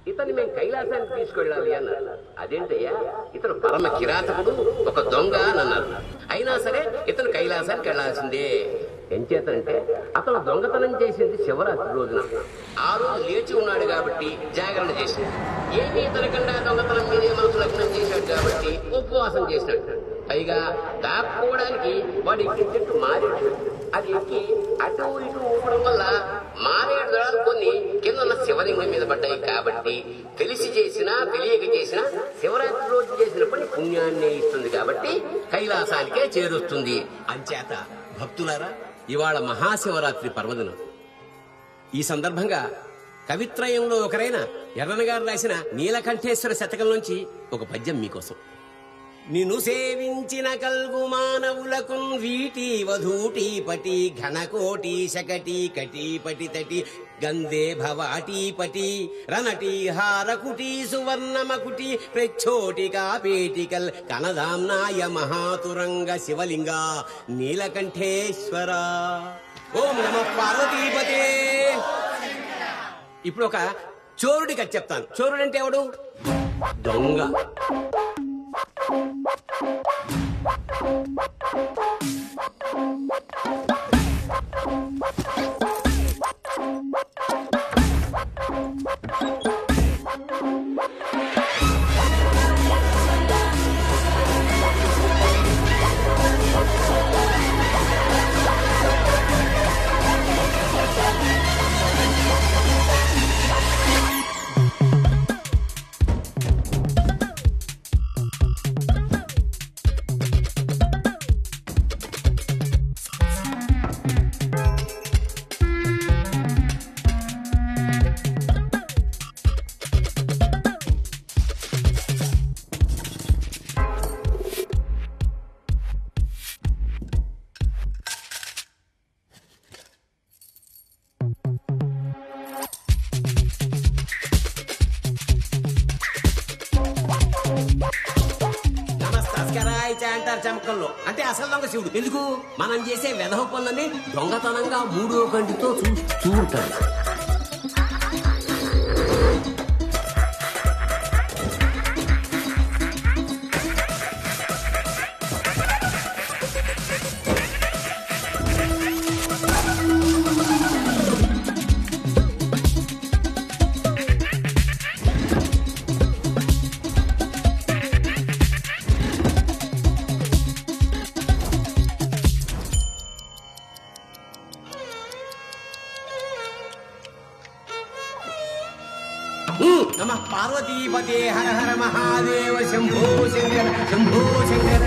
ఇతన్ని మేము కైలాసానికి తీసుకెళ్ళాలి అన్నారు అదేంటయ్యా ఇతను పరమ కిరాతకుడు ఒక దొంగ అని అన్నారు అయినా సరే ఇతను కైలాసానికి వెళ్లాల్సిందే ఎంచేతంటే అతను దొంగతనం చేసింది శివరాత్రి రోజున ఆ రోజు లేచి ఉన్నాడు కాబట్టి జాగరణ చేసింది ఏమీ తనకుండా దొంగతనం మీదే మనసు లగ్నం చేశాడు కాబట్టి ఉపవాసం చేసినట్టు పైగా దాక్కోవడానికి వాడు ఎక్కిన చెట్టు మారేడు అది ఎక్కి అటు ఇటు ఊపడం వల్ల మారేడు దళాలు కొన్ని కింద ఉన్న శివలింగం మీద పడ్డాయి కాబట్టి తెలిసి చేసినా తెలియక చేసినా శివరాత్రి రోజు చేసిన పని పుణ్యాన్నే ఇస్తుంది కాబట్టి కైలాసానికే చేరుస్తుంది అంచేత భక్తులారా ఇవాళ మహాశివరాత్రి పర్వదినం ఈ సందర్భంగా కవిత్రయంలో ఒకరైన ఎర్రన గారు రాసిన నీలకంఠేశ్వర శతకం నుంచి ఒక పద్యం మీకోసం నిన్ను సేవించిన కల్గు మానవులకు వీటి వధూటి పటి ఘనకోటి శకటి కటి పటి తటి గందే భవాటి పటి రణటి హారకుటి సువర్ణమకుటి ప్రచ్చోటికా పేటికల్ కనదాంనాయ మహాతురంగ శివలింగ నీలకంఠేశ్వర ఓం నమ పార్వతీపతే ఇప్పుడు ఒక చోరుడి కథ చెప్తాను చోరుడు అంటే ఎవడు దొంగ నమస్కారాయ అంటారు చమకంలో అంటే అసలు దొంగ శివుడు ఎందుకు మనం చేసే వెధవ పనులని దొంగతనంగా మూడో కంటితో చూస్తూ ఉంటాడు నమ పార్వతీపతే హర హర మహాదేవ శంభో శంకర శంభో శంకర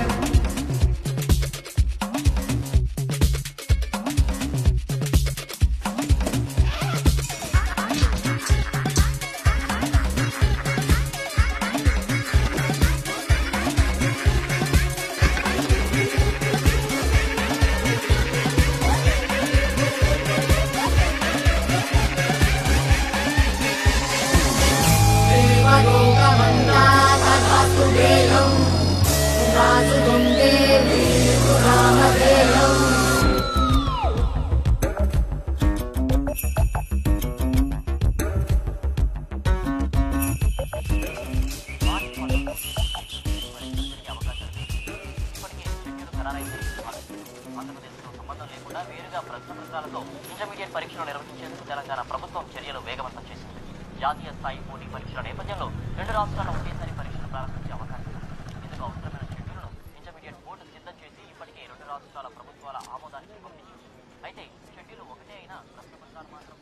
ఆంధ్రప్రదేశ్తో సంబంధం లేకుండా వేరుగా ప్రశ్న పత్రాలతో ఇంటర్మీడియట్ పరీక్షలు నిర్వహించేందుకు తెలంగాణ ప్రభుత్వం చర్యలు వేగవంతం చేసింది జాతీయ స్థాయి పోటీ పరీక్షల నేపథ్యంలో రెండు రాష్ట్రాల ఒకేసారి పరీక్షలు ప్రారంభించే అవకాశం ఉంది ఇందుకు అవసరమైన షెడ్యూల్ను ఇంటర్మీడియట్ బోర్డు సిద్ధం చేసి ఇప్పటికే రెండు రాష్ట్రాల ప్రభుత్వాల ఆమోదానికి పంపించింది అయితే షెడ్యూల్ ఒకటే అయినా ప్రశ్న పత్రాలు మాత్రం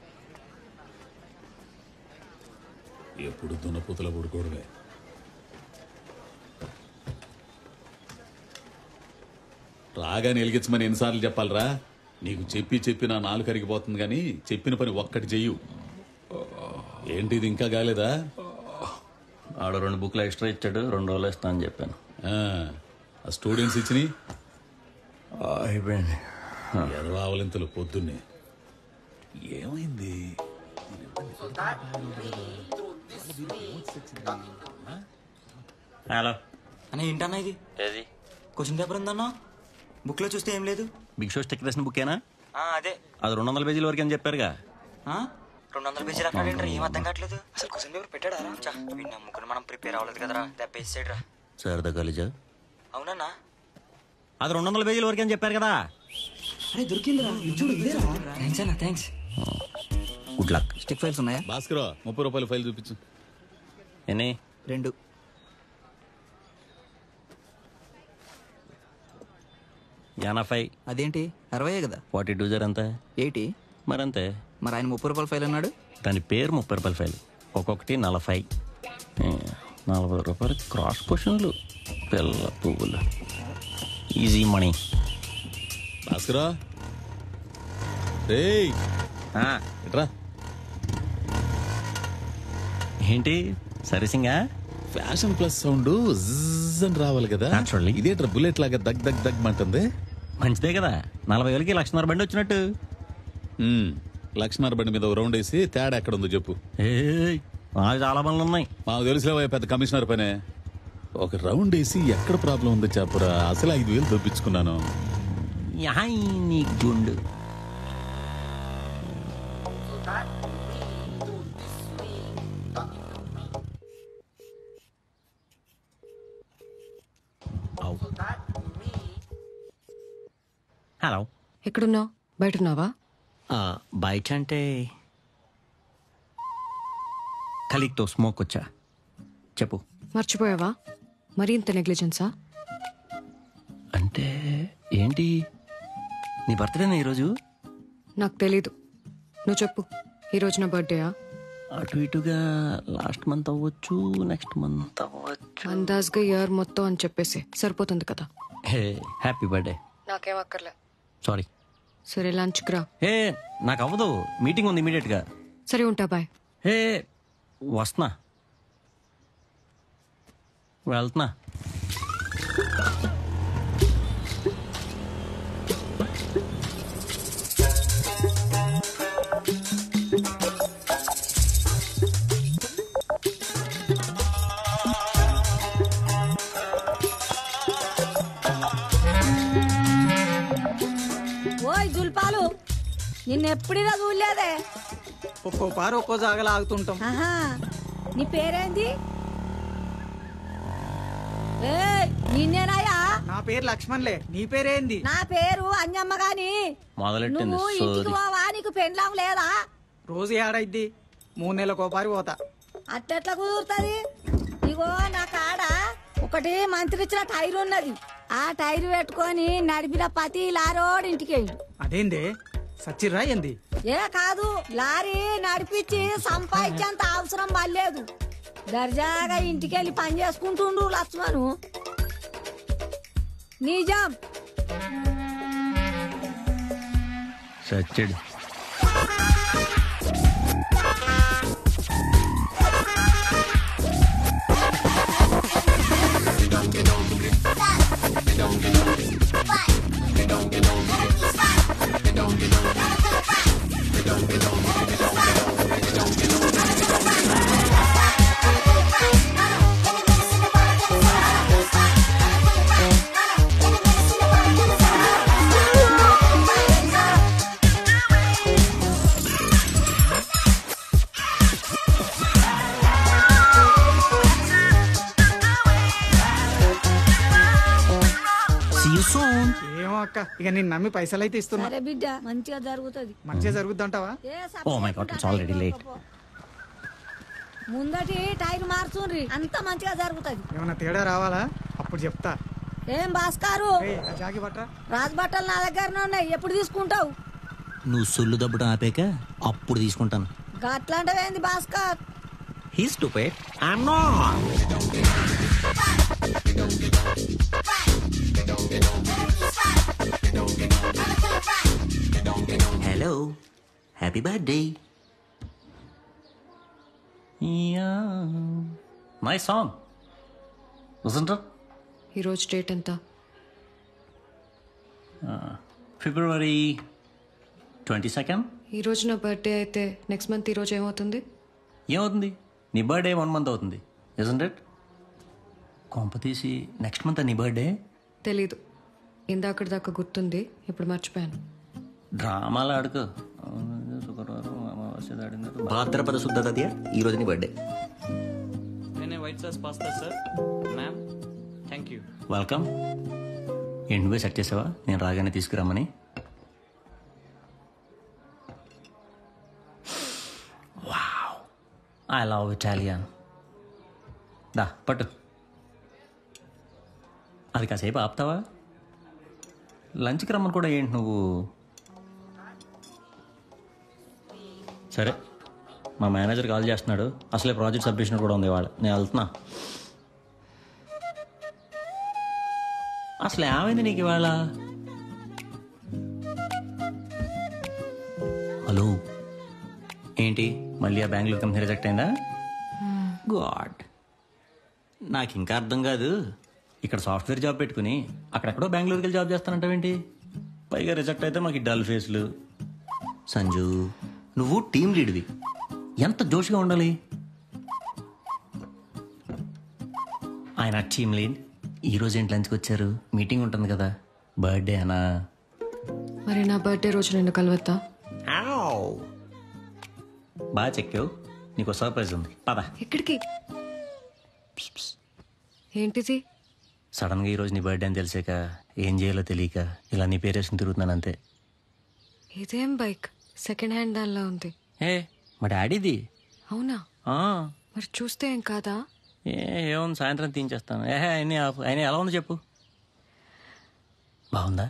ఎప్పుడు దున్నపోతుల పడుకోవడమే రాగానే వెలిగించమని ఎన్నిసార్లు చెప్పాలరా నీకు చెప్పి చెప్పి నా నాలుగు కరిగిపోతుంది కానీ చెప్పిన పని ఒక్కటి చెయ్యు ఏంటి ఇది ఇంకా కాలేదా ఆడ రెండు బుక్లు ఎక్స్ట్రా ఇచ్చాడు రెండు రోజులు ఇస్తా అని చెప్పాను ఆ, ఆ స్టూడెంట్స్ ఇచ్చినాయి అయిపోయింది ఎదవావలింతలు పొద్దున్నే ఏమైంది హలో అన్న ఏంటన్నా ఇది ఏది క్వశ్చన్ పేపర్ ఉందన్నా బుక్ లో చూస్తే ఏం లేదు బిగ్ షో స్టిక్ రాసిన బుక్కేనా ఆ, అదే అది రెండు వందల పేజీల వరకు అని చెప్పారుగా ఆ? రెండు వందల పేజీలు అక్కడ ఏంట్రా ఏం అర్థం కావట్లేదు అసలు క్వశ్చన్ పేపర్ పెట్టాడా చా వీడిని నమ్ముకుని మనం ప్రిపేర్ అవ్వలేదు కదరా దెబ్బేసాడు రా సరదా కాలేజా అవునన్నా అది రెండు వందల పేజీల వరకు అని చెప్పారు కదా థ్యాంక్స్ అన్న thanks good luck stick files ఉన్నాయా భాస్కర్ ముప్పై రూపాయల ఫైల్ చూపించు ఎన్ని రెండు ఎనభై అదేంటి అరవై కదా ఫార్టీ టూ జర్ ఎంత ఎయిటీ మరంతే మరి ఆయన ముప్పై రూపాయల ఫైల్ అన్నాడు దాని పేరు ముప్పై రూపాయల ఫైల్ ఒక్కొక్కటి నలభై ఏ, నలభై రూపాయలు క్రాస్ క్వశ్చన్లు పిల్ల పువ్వులు ఈజీ మనీ భాస్కర్ రేయ్ ఎట్రా ఏంటి సర్వీసింగా ఫ్యాషన్ ప్లస్ సౌండ్ జిజ్ అని రావాలి కదా Naturally. ఇదేట్రా బుల్లెట్ లాగా దగ్ దగ్ దగ్ అంటుంది మంచిదే కదా నలభై వేలకి లక్షన్నర బండి వచ్చినట్టు ఉమ్, లక్ష్మణ్ బండి మీద ఓ రౌండ్ వేసి తేడా ఎక్కడ ఉందో చెప్పు ఏయ్, నాకు చాలా పనులు ఉన్నాయి మాకు తెలుసులేవా పెద్ద కమిషనర్ పనే ఒక రౌండ్ వేసి ఎక్కడ ప్రాబ్లం ఉందో చెప్పురా అసలు ఐదు వేలు దొప్పించుకున్నాను యాయ్, నీ గుండు ఔ. హలో ఎక్కడున్నావు బయటున్నావా ఆ, బయట అంటే కలిగ్తో స్మోక్ వచ్చా చెప్పు మర్చిపోయావా మరీ ఇంత నెగ్లిజెన్సా అంటే ఏంటి నీ బర్త్డేనా ఈరోజు నాకు తెలీదు నువ్వు చెప్పు ఈరోజు నా బర్త్డేయా అటు ఇటుగా లాస్ట్ మంత్ అవ్వచ్చు నెక్స్ట్ మంత్ అవ్వచ్చు అందాజ్గా ఇయర్ మొత్తం అని చెప్పేసి సరిపోతుంది కదా హే హ్యాపీ బర్త్డే నాకేం అక్కర్లే సారీ సరే లంచ్కి రా హే నాకు అవ్వదు మీటింగ్ ఉంది ఇమీడియట్గా సరే ఉంటా బాయ్ హే వస్తున్నా వెళ్తున్నా ఓయ్ జుల్పాలు నిన్నెప్పుడినా చూడలేదే ఒక్కో పారు ఒక్కో జాగలా ఆగుతుంటాం ఆహా నీ పేరేంది ఏయ్ నిన్నేనాయా నా పేరు లక్ష్మణ్లే నీ పేరేంది నా పేరు అంజమ్మ గాని మొదలెట్టింది నువ్వు ఇంటికి సోది పోవా నీకు పెండ్లాం లేదా రోజు ఏడైద్ది మూడు నెలలకు పారి పోతా అట్టెట్లా కుదురుతుంది ఇగో నా కాడ ఒకటి మంత్రి ఇచ్చిన టైర్ ఉన్నది ఆ టైర్ పెట్టుకొని నడిపిన పతి లారోడు ఇంటికి వెళ్ళు అదేందే సచ్చిర్రా ఏంది ఏ కాదు లారీ నడిపించి సంపాదించేంత అవసరం పడలేదు దర్జాగా ఇంటికెళ్ళి పని చేసుకుంటుండు లక్ష్మణు నిజం సచ్చాడు ఏమో అక్క ఇక నేను నమ్మి పైసలు అయితే ఇస్తున్నా సరే బిడ్డ మంచిగా జరుగుతుంది మంచిగా జరుగుద్దంటావా ఏ Oh my God, it's already late. ముందటి టైర్ మార్చుండ్రి అంత మంచిగా జరుగుతుంది ఏమన్నా తేడా రావాలా అప్పుడు చెప్తా ఏం భాస్కారు ఏయ్, ఆ జాగి పట్రా రాజు బట్టలు నా దగ్గరనే ఉన్నాయి ఎప్పుడు తీసుకుంటావు నువ్వు సొల్లు దబ్బడం ఆపాక అప్పుడు తీసుకుంటాను గట్లాంటివేంది Bhaskar he stupid I'm not hello happy birthday my song wasn't it? ఈరోజు డేట్ ఎంత ఫిబ్రవరి ట్వంటీ సెకండ్ ఈరోజు నా బర్త్డే అయితే నెక్స్ట్ మంత్ ఈరోజు ఏమవుతుంది ఏమవుతుంది నీ బర్త్డే వన్ మంత్ అవుతుంది ఇజంట్ ఇట్ కొంప తీసి నెక్స్ట్ మంత్ నీ బర్త్డే తెలీదు ఇందాకటి దాకా గుర్తుంది ఇప్పుడు మర్చిపోయాను డ్రామాలు ఆడుకో శుక్రవారం అమావాస్య భాద్రపద శుద్ధ తదియ ఈ రోజు నీ బర్త్డే मैंने white sauce pasta sir ma'am thank you welcome ఏంటి నువ్వే సెట్ చేసావా నేను రాగానే తీసుకురమ్మని ఐ లవ్ ఇటాలియన్ దా పట్టు అది కాసేపు ఆపుతావా లంచ్కి రమ్మని కూడా ఏంటి నువ్వు సరే మా మేనేజర్ కాల్ చేస్తున్నాడు అసలే ప్రాజెక్ట్ సబ్మిషన్ కూడా ఉంది ఇవాళ నేను వెళ్తున్నా అసలు ఏమైంది నీకు ఇవాళ హలో ఏంటి మళ్ళీ ఆ బెంగళూరు కంపెనీ రిజెక్ట్ అయిందా గాడ్ నాకు ఇంకా అర్థం కాదు ఇక్కడ సాఫ్ట్వేర్ జాబ్ పెట్టుకుని అక్కడెక్కడో బెంగళూరుకి వెళ్ళి జాబ్ చేస్తానంటావేంటి పైగా రిజెక్ట్ అయితే మాకు ఈ డల్ ఫేస్లు సంజు నువ్వు టీం లీడ్వి ఎంత జోష్గా ఉండాలి ఆయన టీమ్ లీడ్ ఈ రోజు ఏంటి లంచ్కి వచ్చారు మీటింగ్ ఉంటుంది కదా బర్త్డే అనా మరి నా బర్త్డే రోజు నిన్ను కలవద్దా బాగా చెక్కావు నీకు సర్ప్రైజ్ ఉంది పద ఎక్కడికి ఏంటిది సడన్గా ఈరోజు నీ బర్త్డే అని తెలిసాక ఏం చేయాలో తెలియక ఇలా నీ పేరేసుకుని తిరుగుతున్నాను అంతే ఇదేం బైక్ సెకండ్ హ్యాండ్ దానిలా ఉంది ఏ మా డాడీది అవునా ఆ, మరి చూస్తే ఏం కాదా ఏ ఏముంది సాయంత్రం తీయించేస్తాను ఏహే అయినా ఆపు అయినా ఎలా ఉంది చెప్పు బాగుందా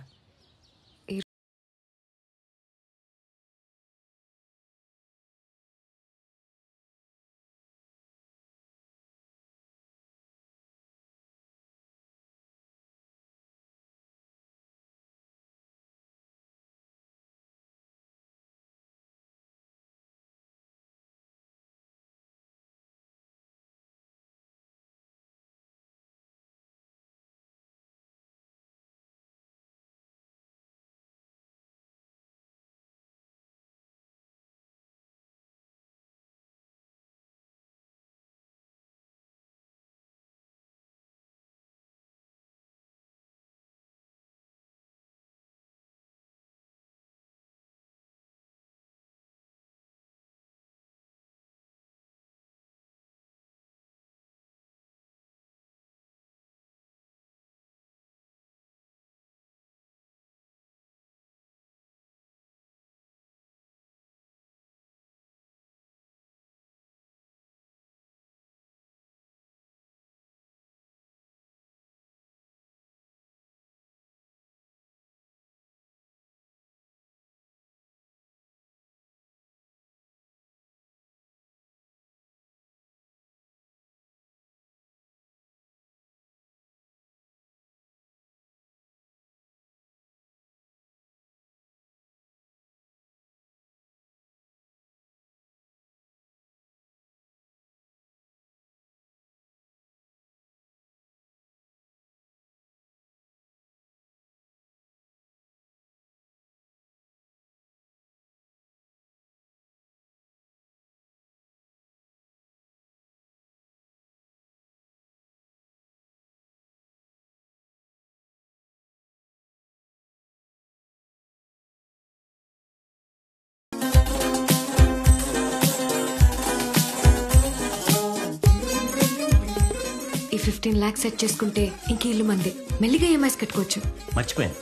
ఈ ఫిఫ్టీన్ ల్యాక్స్ సెట్ చేసుకుంటే ఇంక ఇల్లు మంది మెల్లిగా ఈఎంఐస్ కట్టుకోవచ్చు మర్చిపోయాను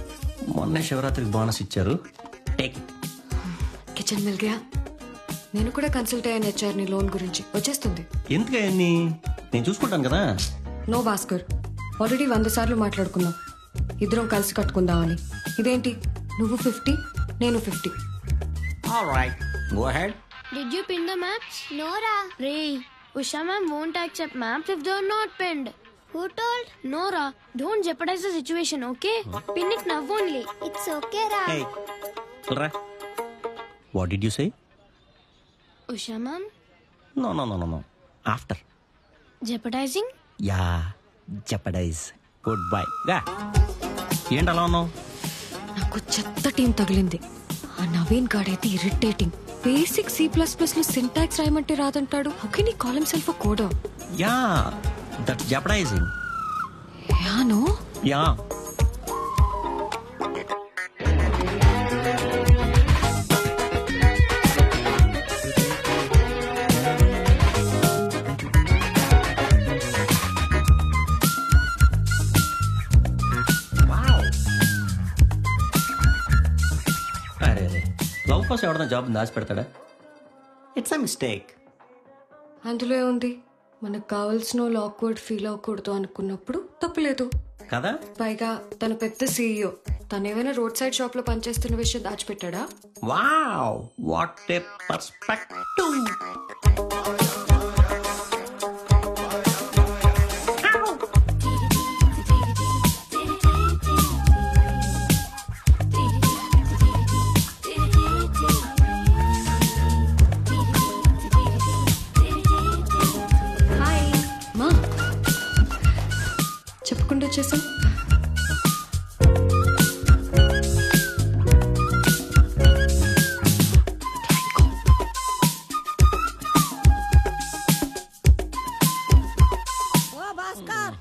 మొన్నే శివరాత్రికి బోనస్ ఇచ్చారు టేక్ ఇట్ కిచెన్ మిల్ గయా నేను కూడా కన్సల్ట్ అయ్యాను హెచ్ఆర్ నీ లోన్ గురించి వచ్చేస్తుంది ఎందుకు అవన్నీ నేను చూసుకుంటాను కదా నో భాస్కర్ ఆల్రెడీ వంద సార్లు మాట్లాడుకున్నాం ఇద్దరం కలిసి కట్టుకుందామని ఇదేంటి నువ్వు ఫిఫ్టీ నేను fifty go ahead Did you pin the maps? No, Ra. Ray, Usha ma'am won't accept maps if they're not pinned. Who told? No, Ra. Don't jeopardize the situation, okay? Pin it now only. It's okay, Ra. Hey. రా what did you say Usha ma'am, no no no no no after jeopardizing? Yeah jeopardize good bye గా ఏంటి అలా ఉన్నావు నాకు చెత్త team తగిలింది ఆ నవీన్ గాడైతే irritating basic C plus plus లో సింటాక్స్ రాయమంటే రాదంటాడు ఓకే నీ కాలం self coder yeah that jeopardizing you know yeah కోసం ఎవడన్నా జాబ్ దాచి పెడతాడా ఇట్స్ అ మిస్టేక్ అందులో ఏముంది మనకు కావాల్సిన వాళ్ళు ఆక్వర్డ్ ఫీల్ అవ్వకూడదు అనుకున్నప్పుడు తప్పులేదు కదా పైగా తన పెద్ద సీఈఓ తను ఏమైనా రోడ్ సైడ్ షాప్ లో పనిచేస్తున్న విషయం దాచిపెట్టాడా wow what a perspective hi మా చెప్పకుండా వచ్చేసాం ఓ భాస్కర్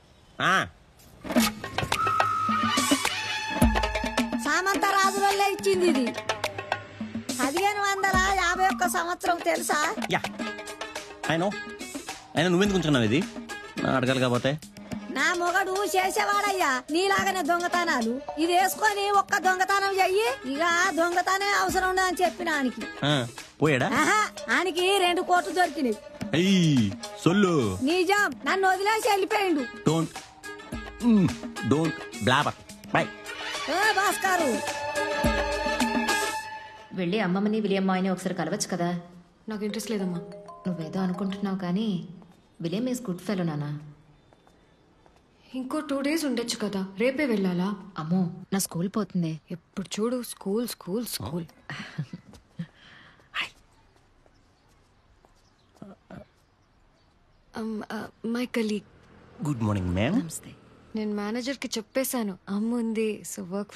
సామంత రాజులలో ఇచ్చింది ఇది పదిహేను వందల యాభై ఒక్క సంవత్సరం తెలుసా యా ఆయన ఆయన నువ్వెందుకు ఉంచుకున్నావు ఇది నా అడగాలి కాకపోతే నా మొగడు చేసేవాడయ్యా నీలాగానే దొంగతనాలు ఇది వేసుకొని ఒక్క దొంగతనం చెయ్యి ఇక దొంగతనం అవసరం ఉండదని చెప్పిన ఆనికి ఆ, పోయాడా ఆహా ఆనికి రెండు కోట్లు దొరికినాయి అయ్యి సొల్లు నిజం నన్ను వదిలేసి వెళ్ళిపోయిండు డోంట్ డోంట్ బ్లాబర్ బై ఏ భాస్కరు వెళ్ళి అమ్మమ్మని విలియమ్మాయిని ఒకసారి కలవచ్చు కదా నాకు ఇంట్రెస్ట్ లేదమ్మా నువ్వేదో అనుకుంటున్నావు కానీ విలియం ఈస్ గుడ్ ఫెలో నానా ఇంకో టూ డేస్ ఉండొచ్చు కదా రేపే వెళ్ళాలా అమ్మో నా స్కూల్ పోతుంది ఎప్పుడు చూడు school school school my colleague good morning ma'am నమస్తే నేను మేనేజర్కి చెప్పేశాను అమ్మ ఉంది సో వర్క్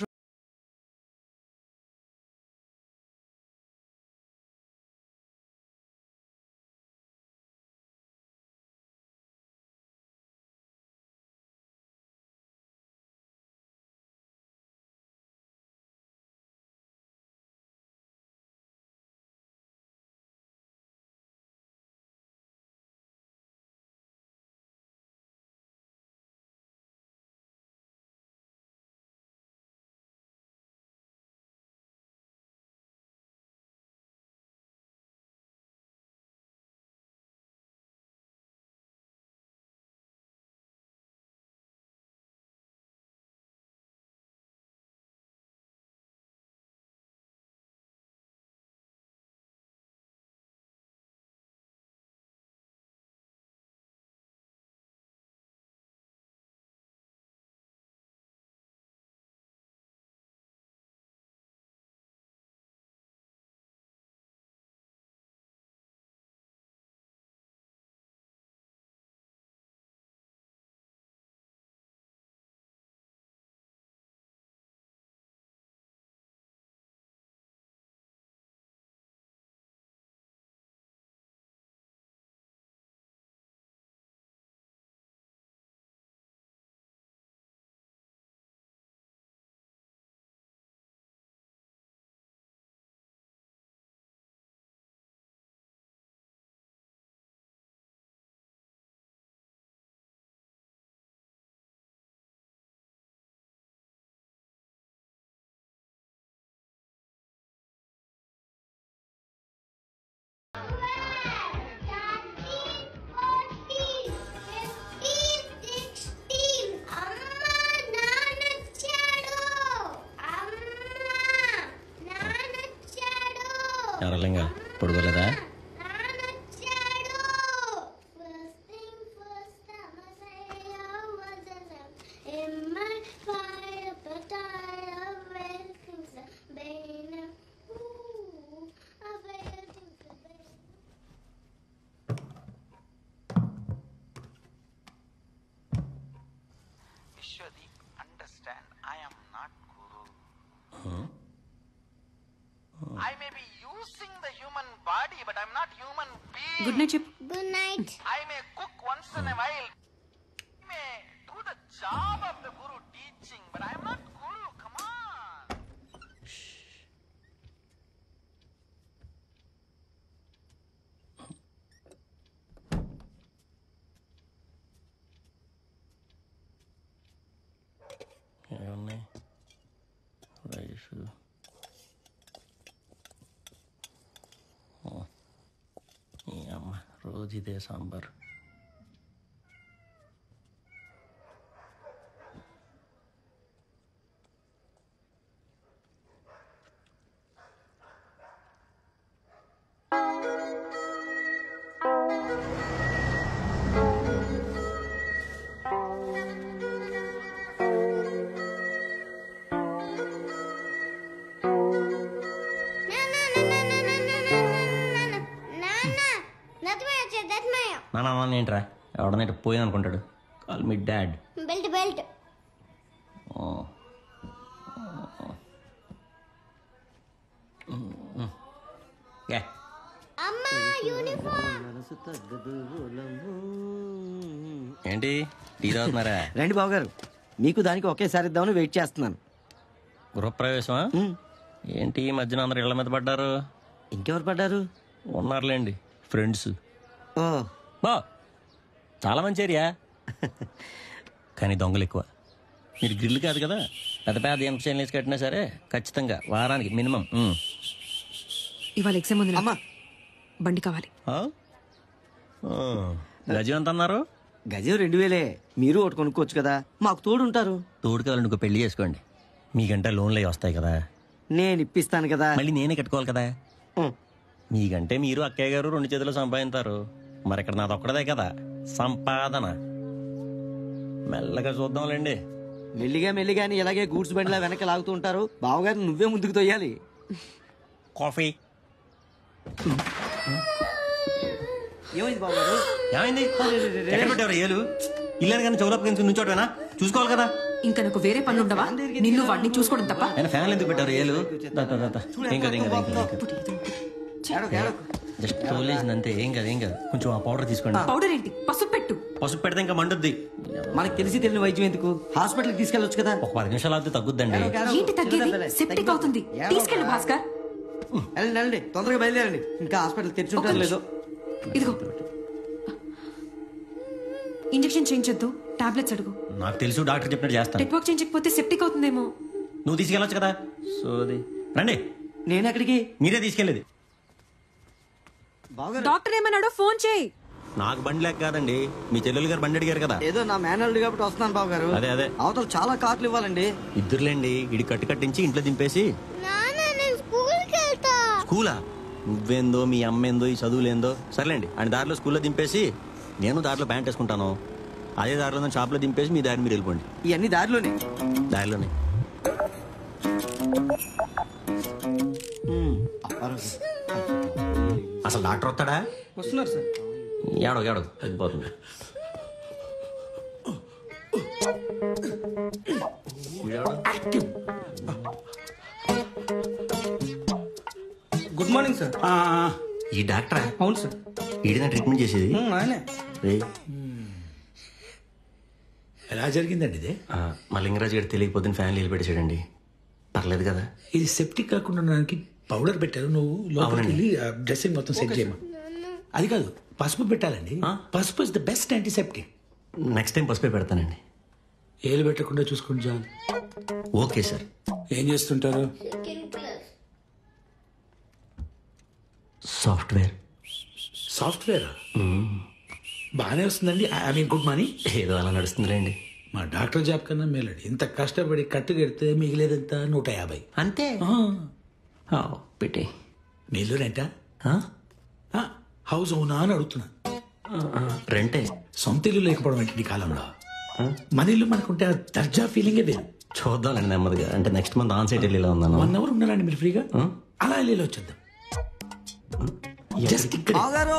ఎవరలింగా పడుకోలేదా Vishwadi, understand, I am not Guru. I may be using the human body, but I'm not human being. Good night చెప్పు Good night. I may cook once in a while. I may do the job of the Guru teaching, but I'm not Guru. Come on. ఏమున్నాయి rice రోజు ఇదే సాంబార్ నాన్న నాన్న ఏంట్రా ఎవడనైతే పోయింది అనుకుంటాడు call me dad belt belt అమ్మా యూనిఫామ్ ఏంటి టీ తాగుతున్నారా రండి బావగారు మీకు దానికి ఒకేసారి ఇద్దామని వెయిట్ చేస్తున్నాను గృహప్రవేశమా ఏంటి ఈ మధ్యన అందరు ఇళ్ల మీద పడ్డారు ఇంకెవరు పడ్డారు ఉన్నారులేండి ఫ్రెండ్స్ ఓ బా చాలా మంచి ఏరియా కానీ దొంగలు ఎక్కువ మీరు గ్రిల్ కాదు కదా పెద్ద పెద్ద ఎంత వేసి కట్టినా సరే ఖచ్చితంగా వారానికి మినిమం ఉమ్. ఇవాళ ఎగ్జామ్ ఉంది నాకు. బండి కావాలి ఆ? ఆ. గజం ఎంత అన్నారు గజం రెండు వేలే మీరు ఒకటి కొనుక్కోవచ్చు కదా మాకు తోడు ఉంటారు తోడు కావాలంటే ఇంకో పెళ్లి చేసుకోండి మీకంటే లోన్లు అవి వస్తాయి కదా నేను ఇప్పిస్తాను కదా మళ్ళీ నేనే కట్టుకోవాలి కదా ఉమ్. మీకంటే మీరు అక్కయ్య గారు రెండు చేతులు సంపాదించారు మరి ఇక్కడ నాది ఒక్కడదే కదా సంపాదన మెల్లగా చూద్దాంలేండి మెల్లిగా మెల్లిగాని ఇలాగే గూడ్స్ బండిలా వెనక లాగుతూ ఉంటారు బావగారు నువ్వే ముందుకు తొయ్యాలి కాఫీ ఏమైంది బావగారు ఏమైంది ఎక్కడ పెట్టారు ఏలు ఇల్లు కానీ చెవులపు నుంచి నుంచోటనా చూసుకోవాలి కదా ఇంకా నాకు వేరే పనులు ఉండవా నిన్ను వాడిని చూసుకోవడం తప్ప ఆయన ఫ్యాన్లు ఎందుకు పెట్టారు ఏలు దా, దా, దా, దా. ఏం కాదు ఏం కాదు ఏం కాదు, ఏం కాదు జస్ట్ తోలేసింది అంతే ఏం కాదు ఏం కాదు కొంచెం ఆ పౌడర్ తీసుకోండి పౌడర్ ఏంటి పసుపు పెట్టు పసుపు పెడితే ఇంకా మండుద్ది మనకు తెలిసి తెలియని వైద్యం ఎందుకు హాస్పిటల్కి తీసుకెళ్ళొచ్చు కదా ఒక పది నిమిషాలు అయితే తగ్గుద్దండి ఏంటి తగ్గేది సెప్టిక్ అవుతుంది తీసుకెళ్ళు భాస్కర్ వెళ్ళండి వెళ్ళండి తొందరగా బయలుదేరండి ఇంకా హాస్పిటల్ తెరిచి ఉంటారు లేదో ఇదిగో ఇంజెక్షన్ చేయించొద్దు టాబ్లెట్స్ అడుగు నాకు తెలుసు డాక్టర్ చెప్పినట్టు చేస్తాను నెట్వర్క్ చేయించకపోతే సెప్టిక్ అవుతుందేమో నువ్వు తీసుకెళ్ళొచ్చు కదా సోది రండి నేను ఎక్కడికి మీరే తీసుకెళ్ళేది డాక్టర్ ఏమన్నాడో ఫోన్ చేయి నాకు బండి లేక కాదండి మీ చెల్లెలు గారు బండి అడిగారు కదా ఏదో నా మేనల్డ్ కాబట్టి వస్తున్నాను బాబు గారు అదే అదే అవతల చాలా కార్లు ఇవ్వాలండి ఇద్దరులేండి ఇడి కట్టు కట్టించి ఇంట్లో దింపేసి నాన్న నేను స్కూల్కి వెళ్తా స్కూలా నువ్వేందో మీ అమ్మేందో ఈ చదువులేందో సర్లేండి ఆయన దారిలో స్కూల్లో దింపేసి నేను దారిలో ప్యాంట్ వేసుకుంటాను అదే దారిలో షాప్లో దింపేసి మీ దారి మీరు వెళ్ళిపోండి ఇవన్నీ దారిలోనే దారిలోనే అసలు డాక్టర్ వస్తాడా వస్తున్నారు సార్ ఏడో ఏడో తగ్గిపోతుంది గుడ్ మార్నింగ్ సార్ ఈ డాక్టరా అవును సార్ ఈడిన ట్రీట్మెంట్ చేసేది ఆయనే రే ఎలా జరిగిందండి ఇది ఆ, మా లింగరాజు గారు తెలియకపోతే ఫ్యాన్ నీళ్ళు పెట్టేసాడండి పర్లేదు కదా ఇది సెప్టిక్ కాకుండా ఉండడానికి పౌడర్ పెట్టారు నువ్వు లోపలికి అవునండి. వెళ్ళి డ్రెస్సింగ్ మొత్తం సెట్ చేయమా అది కాదు పసుపు పెట్టాలండి పసుపు is the best antiseptic next time పసుపే పెడతానండి ఏలు పెట్టకుండా చూసుకోండి జాన్ ఓకే సార్ ఏం చేస్తుంటారు సాఫ్ట్వేర్ సాఫ్ట్వేర్ బాగానే వస్తుందండి ఐ మీన్ గుడ్ మనీ ఏదో అలా నడుస్తుందిలేండి మా డాక్టర్ జాబ్ కన్నా మేలండి ఇంత కష్టపడి కట్టు కడితే మిగిలేదంతా నూట యాభై అంతే పెట్టి మీ ఇల్లు రెంటా హౌస్ అవునా అని అడుగుతున్నా రెంటే సొంత ఇల్లు లేకపోవడం ఏంటి ఈ కాలంలో మన ఇల్లు మనకుంటే ఆ దర్జా ఫీలింగే వేరు చూద్దాంలేండి నెమ్మదిగా అంటే నెక్స్ట్ మంత్ ఆన్ సైట్ వెళ్ళేలా ఉన్నాను వన్ అవర్ ఉన్నారండి మీరు ఫ్రీగా అలా వెళ్ళి వచ్చేద్దాం జస్ట్ ఇక్కడ బావగారు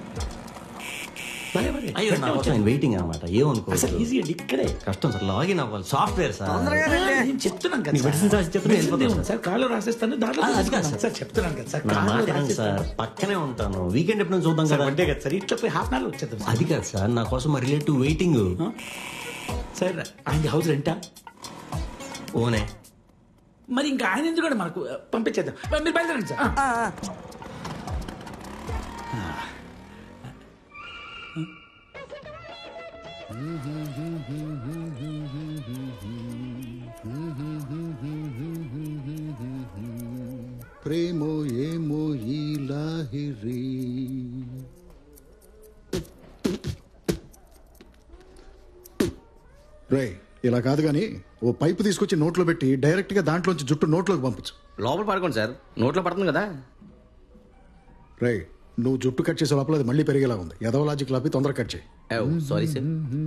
అయ్యో నా కోసం నేను వెయిటింగ్ అనమాట ఏమనుకో అసలు ఈజీ అండి ఇక్కడే కష్టం సార్ లాగిన్ అవ్వాలి సాఫ్ట్వేర్ సార్ తొందరగా రండి. నేను చెప్తున్నాను కదా నీకు సార్. మెడిసిన్ రాసి చెప్తే మెడిసిన్ వెళ్ళిపోతాను ఏముంది సార్ కాళ్ళు రాసేస్తాను దాంట్లో ఆ, అది కాదు చూసుకుందాం. సార్ చెప్తున్నాను కదా సార్ నా కాళ్ళు మాట వినండి రాసేస్తాను. సార్ పక్కనే ఉంటాను వీకెండ్ ఎప్పుడు చూద్దాం సార్ కదా అంటే కదా సార్ ఇట్లా పోయి హాఫ్ అన్ అవర్ వచ్చేద్దాం అది కాదు సార్ నా కోసం మా రిలేటివ్ వెయిటింగ్ సార్ ఆయన హౌస్ రెంటా ఓనే మరి ఇంకా ఆయన ఎందుకు కూడా మనకు ఆ, పంపించేద్దాం మీరు బయలుదేరండి సార్ ఆ. ప్రేమో ఏమో ఈ లాహిరి రే ఇలా కాదు కానీ ఓ పైపు తీసుకొచ్చి నోట్లో పెట్టి డైరెక్ట్ గా దాంట్లోంచి జుట్టు నోట్లోకి పంపించు లోపల పడుకోండి సార్ నోట్లో పడుతుంది కదా రే నువ్వు జుట్టు కట్ చేసే లోపల అది మళ్ళీ పెరిగేలా ఉంది ఎదవ లాజిక్ లాపి తొందరగా కట్ చేయి సారీ సార్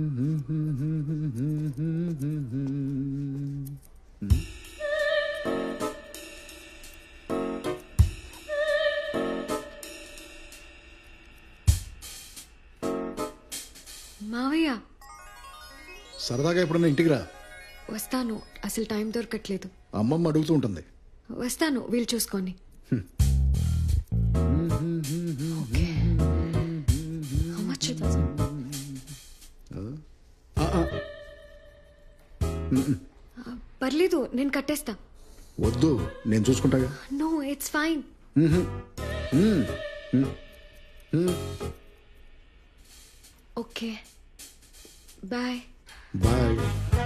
మావయ్య సరదాగా ఎప్పుడన్నా ఇంటికి రా వస్తాను అసలు టైం దొరకట్లేదు అమ్మమ్మ అడుగుతూ ఉంటుంది వస్తాను వీలు చూసుకోండి How much it was? ఆ, ఆ. పర్లేదు నేను కట్టేస్తా వద్దు నేను చూసుకుంటాగా no it's fine hmm. Hmm. Hmm. Hmm. Okay bye bye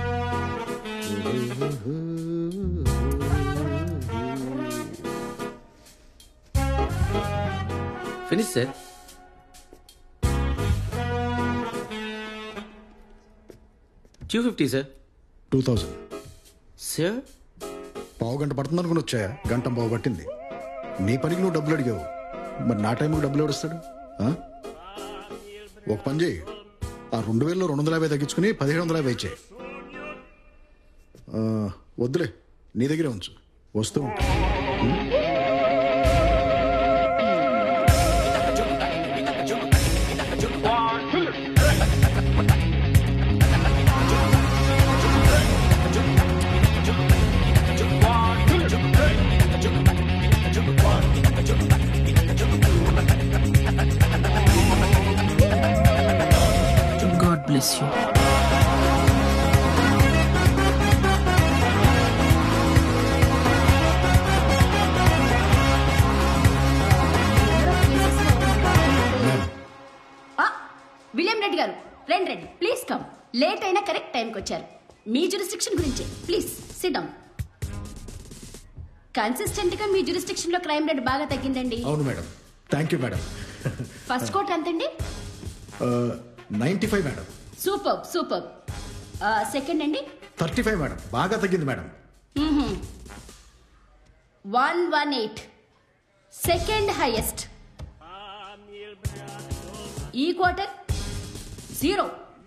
finish sir two fifty sir two thousand sir పావు గంట పడుతుంది అనుకుని వచ్చాయా గంట పావు పట్టింది నీ పనికి నువ్వు డబ్బులు అడిగావు మరి నా టైంకి డబ్బులు ఎవడిస్తాడు ఆ? ఒక పని చేయి ఆ రెండు వేలలో రెండు వందల యాభై తగ్గించుకుని పదిహేడు వందల యాభై ఇచ్చేయి ఆ, వద్దులే నీ దగ్గరే ఉంచు వస్తూ ఉంటా God bless you. William Reddy గారు రండి రండి ప్లీజ్ కమ్ లేట్ అయినా కరెక్ట్ టైంకి వచ్చారు మీ జ్యూరిస్టిక్షన్ గురించి ప్లీజ్ సిట్ డౌన్ కన్సిస్టెంట్ గా మీ జ్యూరిస్టిక్షన్ లో క్రైమ్ రేట్ బాగా తగ్గిందండి అవును madam thank you madam first quote ఎంతండి ninety five madam super super second అండి థర్టీ ఫైవ్ మేడం బాగా తగ్గింది madam one one eight second highest ఈ క్వార్టర్ జీరో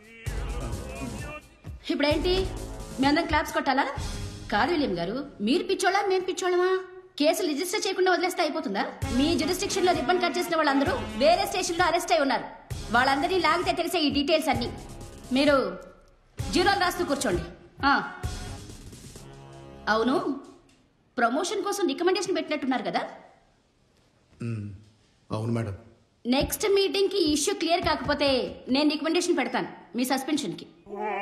ఇప్పుడేంటి మీ అందరం క్లాప్స్ కొట్టాలా కాదు విలియం గారు మీరు పిచ్చోళ్ళా మేము పిచ్చోళ్ళమా కేసులు రిజిస్టర్ చేయకుండా వదిలేస్తే అయిపోతుందా మీ జ్యూరిస్టిక్షన్ లో రిబ్బన్ కట్ చేసిన వాళ్ళందరూ వేరే స్టేషన్ లో అరెస్ట్ అయి ఉన్నారు వాళ్ళందరినీ లాగితే తెలిసే ఈ డీటెయిల్స్ అన్ని మీరు జీరోలు రాస్తూ కూర్చోండి ఆ. అవును ప్రమోషన్ కోసం రికమెండేషన్ పెట్టినట్టున్నారు కదా అవును మేడం నెక్స్ట్ మీటింగ్ కి ఇష్యూ క్లియర్ కాకపోతే నేను రికమెండేషన్ పెడతాను మీ సస్పెన్షన్ కి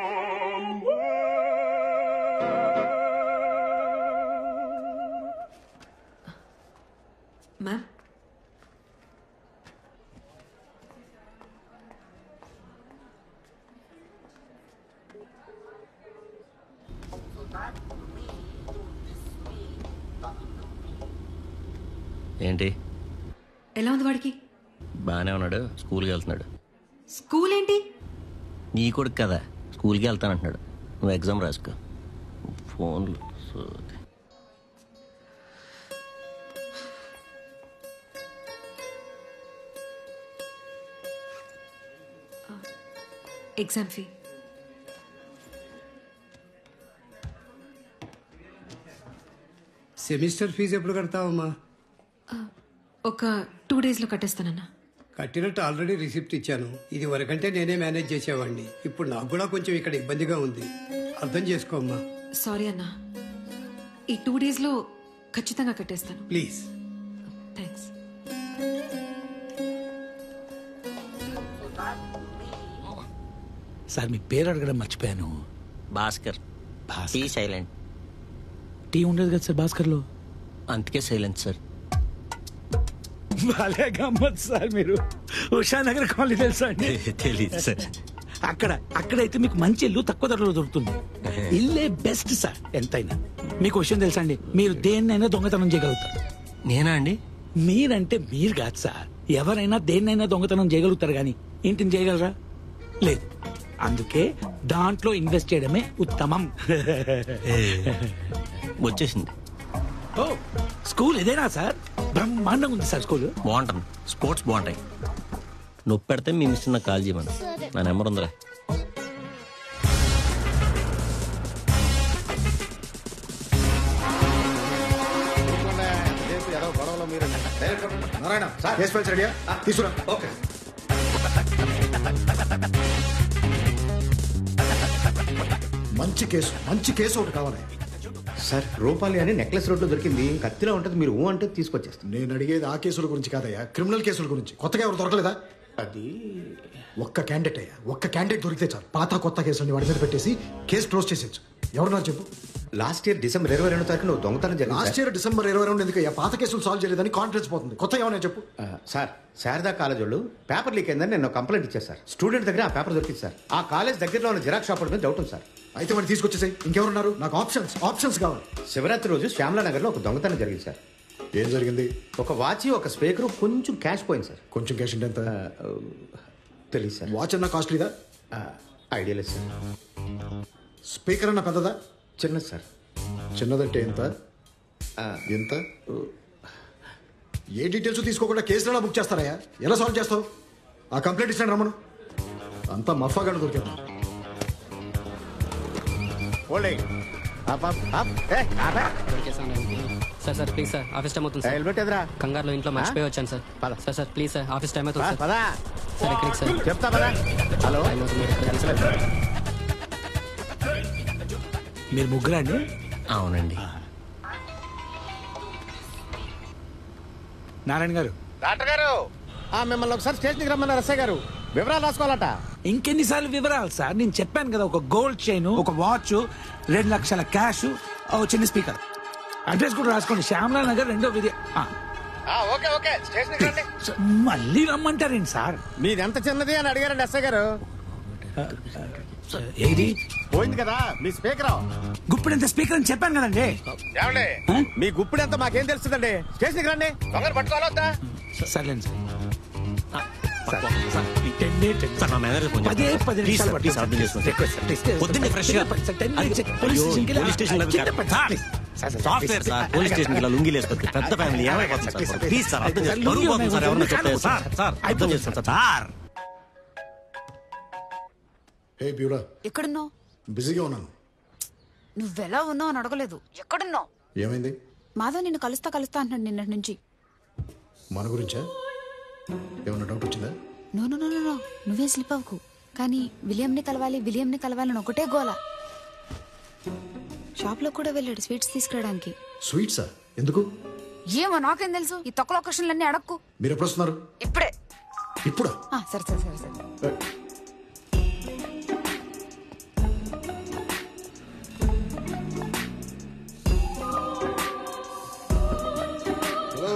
మ్యామ్ ఏంటి ఎలా ఉంది వాడికి బాగానే ఉన్నాడు స్కూల్కి వెళ్తున్నాడు స్కూల్ ఏంటి నీ కొడుకు కదా స్కూల్కి వెళ్తానంటున్నాడు నువ్వు ఎగ్జామ్ రాసుకో ఫోన్లు సోది. ఎగ్జామ్ ఫీ సెమిస్టర్ ఫీజు ఎప్పుడు కడతావమ్మా ఒక టూ డేస్లో కట్టేస్తానన్నా కట్టినట్టు ఆల్రెడీ రిసిప్ట్ ఇచ్చాను ఇది వరకంటే నేనే మేనేజ్ చేసేవాడిని ఇప్పుడు నాకు కూడా కొంచెం ఇక్కడ ఇబ్బందిగా ఉంది అర్థం చేసుకోమ్మా సారీ అన్నా ఈ టూ డేస్లో ఖచ్చితంగా కట్టేస్తాను ప్లీజ్ థ్యాంక్స్ సార్ మీ పేరు అడగడం మర్చిపోయాను భాస్కర్ టీ సైలెంట్ టీ ఉండదు కదా సార్ భాస్కర్లో అందుకే సైలెంట్ సార్ భలే గమ్మత్ సార్ మీరు ఉషానగర్ కాలనీ తెలుసా అండి తెలీదు సార్ అక్కడ అక్కడైతే మీకు మంచి ఇల్లు తక్కువ ధరలో దొరుకుతుంది ఇల్లే బెస్ట్ సార్ ఎంతైనా మీకు విషయం తెలుసా అండి మీరు దేన్నైనా దొంగతనం చేయగలుగుతారు నేనా అండి మీరంటే మీరు కాదు సార్ ఎవరైనా దేన్నైనా దొంగతనం చేయగలుగుతారు కానీ ఇంటిని చేయగలరా లేదు అందుకే దాంట్లో ఇన్వెస్ట్ చేయడమే ఉత్తమం వచ్చేసింది ఓ స్కూల్ ఇదేనా సార్ బ్రహ్మాండంగా ఉంది సార్ స్కూల్ బాగుంటుంది స్పోర్ట్స్ బాగుంటాయి నొప్పి పెడితే మీ మిస్ నాకు కాల్ చేయమను నా నెంబర్ ఉందిరా నారాయణ కేసు ఫైల్స్ రెడీయా తీసుకురా ఓకే మంచి కేసు మంచి కేసు ఒకటి కావాలి సార్ రూపాలి అని నెక్లెస్ రోడ్లో దొరికింది కత్తిలో ఉంటుంది మీరు ఊ అంటే తీసుకొచ్చేస్తాం నేను అడిగేది ఆ కేసుల గురించి కాదయ్యా క్రిమినల్ కేసుల గురించి కొత్తగా ఎవరు దొరకలేదా అది ఒక్క క్యాండిడేట్ అయ్యా ఒక్క క్యాండిడేట్ దొరికితే చాలు పాత కొత్త కేసులని వాడి మీద పెట్టేసి కేసు క్లోజ్ చేసేచ్చు ఎవరున్నారు చెప్పు లాస్ట్ ఇయర్ డిసెంబర్ ఇరవై రెండో తారీఖు నువ్వు దొంగతనం జరిగింది లాస్ట్ సార్. ఇయర్ డిసెంబర్ ఇరవై రెండు ఎందుకు అయ్యా పాత కేసులు సాల్వ్ చేయలేదని కాన్ఫిడెన్స్ పోతుంది కొత్త ఏమన్నా చెప్పు ఆ, సార్ శారదా కాలేజ్ వాళ్ళు పేపర్ లీక్ అయిందని నేను కంప్లైంట్ ఇచ్చాను సార్ స్టూడెంట్ దగ్గర ఆ పేపర్ దొరికింది సార్ ఆ కాలేజ్ దగ్గరలో ఉన్న జిరాక్స్ షాప్ మీద డౌట్ ఉంది సార్ అయితే వాడిని తీసుకొచ్చేసాయి ఇంకెవరున్నారు నాకు ఆప్షన్స్ ఆప్షన్స్ కావాలి శివరాత్రి రోజు శ్యామలా నగర్లో ఒక దొంగతనం జరిగింది సార్ ఏం జరిగింది ఒక వాచ్ ఒక స్పీకర్ కొంచెం క్యాష్ పోయింది సార్ కొంచెం క్యాష్ అంటే ఎంత తెలియదు సార్ వాచ్ అన్న కాస్ట్లీదా ఐడియా లేదు సార్ స్పీకర్ అన్న పెద్దదా చిన్నది సార్ చిన్నదంటే ఎంత ఎంత ఏ డీటెయిల్స్ తీసుకోకుండా కేసులు ఎలా బుక్ చేస్తారయ్యా ఎలా సాల్వ్ చేస్తావు ఆ కంప్లైంట్ ఇస్తాను రమ్మను అంతా మఫాగాడు దొరికాను హోల్డింగ్ అప్ అప్ అప్ ఏ ఆపే sir sir please sir office time అవుతుంది సార్ హెల్మెట్ ఎదురా కంగారులో ఇంట్లో మర్చిపోయి వచ్చాను sir sir sir please sir office time అవుతుంది సార్ పదా సార్ ఎక్కడికి సార్ చెప్తా పదా హలో టైం అవుతుంది మీరు ఎక్కడికి సార్? మీరు ముగ్గురు అండి అవునండి నారాయణ గారు డాక్టర్ గారు ఆ మిమ్మల్ని ఒకసారి స్టేషన్కి రమ్మన్నారు ఎస్ఐ గారు వివరాలు రాసుకోవాలట ఇంకెన్నిసార్లు వివరాలు సార్ నేను చెప్పాను కదా ఒక గోల్డ్ చైన్ ఒక వాచ్ రెండు లక్షల క్యాష్ ఓ చిన్న స్పీకర్ అడ్రస్ కూడా రాసుకోండి శ్యామలా నగర్ రెండో విధి ఆ, ఓకే ఓకే స్టేషన్కి రండి మళ్ళీ రమ్మంటారేంటి సార్ మీది ఎంత చిన్నది అని అడిగారండి ఎస్ఐ గారు ఏది పోయింది కదా మీ స్పీకర్ గుప్పుడు ఎంత స్పీకర్ అని చెప్పాను కదండి ఏమండి మీ గుప్పుడు ఎంత మాకేం తెలుస్తుందండి స్టేషన్కి రండి దొంగలు పట్టుకోవాలొద్దా సర్లేండి సార్ సార్ నా మేనేజర్ ఫోన్ పదే పది ప్లీజ్ నిమిషాలు సార్ ప్లీజ్ అర్థం చేసుకోండి పొద్దున్నే ఫ్రెష్ గా అయ్యో, police station software sir police station ఇలా లుంగి వేసుకోవచ్చు పెద్ద ఫ్యామిలీ ఏమైపోతుంది సార్ ప్లీజ్ సార్ అర్థం చేసుకోండి బరువు పోతుంది సార్ ఎవరన్నా చెప్తే సార్ సార్ అర్థం చేసుకోండి సార్ సార్ హే బ్యూరా ఎక్కడున్నావు బిజీగా ఉన్నాను నువ్వెలా ఉన్నావు అని అడగలేదు ఎక్కడున్నావు ఏమైంది మాధవ్ నిన్ను కలుస్తా కలుస్తా అంటున్నాడు నిన్నటి నుంచి మన గురించా ఏమన్నా డౌట్ వచ్చిందా no no no no, no నువ్వే స్లిప్ అవ్వకు కానీ విలియంని కలవాలి విలియంని కలవాలని ఒకటే గోల షాప్లో కూడా వెళ్ళాడు స్వీట్స్ తీసుకురావడానికి స్వీట్సా ఎందుకు ఏమో నాకేం తెలుసు ఈ తొక్క లొకేషన్లన్నీ అడక్కు మీరు ఎప్పుడు వస్తున్నారు ఇప్పుడే ఇప్పుడా ఆ, సరే సరే సరే సరే hello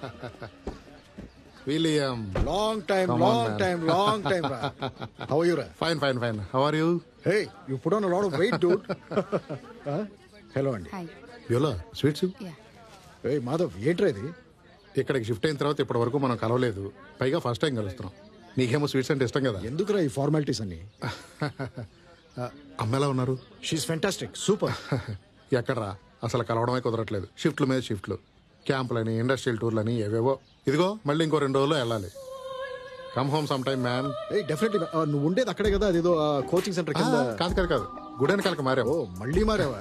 William. Long time, Come long on, man. time, long time. Ra. How are you, Ra? Fine, fine, fine. How are you? Hey, you put on a lot of weight, dude. huh? Hello అండి hi యోలా sweets ఏ మాధవ్ ఏంట్రా ఇది ఇక్కడికి shift అయిన తర్వాత ఇప్పటి వరకు మనం కలవలేదు పైగా ఫస్ట్ టైం కలుస్తున్నాం నీకేమో స్వీట్స్ అంటే ఇష్టం కదా ఎందుకురా ఈ ఫార్మాలిటీస్ అన్ని అమ్మ ఎలా ఉన్నారు షీస్ ఫెంటాస్టిక్ సూపర్ ఎక్కడరా అసలు కలవడమే కుదరట్లేదు షిఫ్ట్ల మీద షిఫ్ట్లు క్యాంపులని ఇండస్ట్రియల్ టూర్లని ఏవేవో ఇదిగో మళ్ళీ ఇంకో రెండు రోజుల్లో వెళ్ళాలి come home some time man ఏ డెఫినెట్లీ నువ్వు ఉండేది అక్కడే కదా అదేదో కోచింగ్ సెంటర్ కింద కాదు కాదు కాదు గుడెన్ కలక మారా ఓ మళ్ళీ మారావా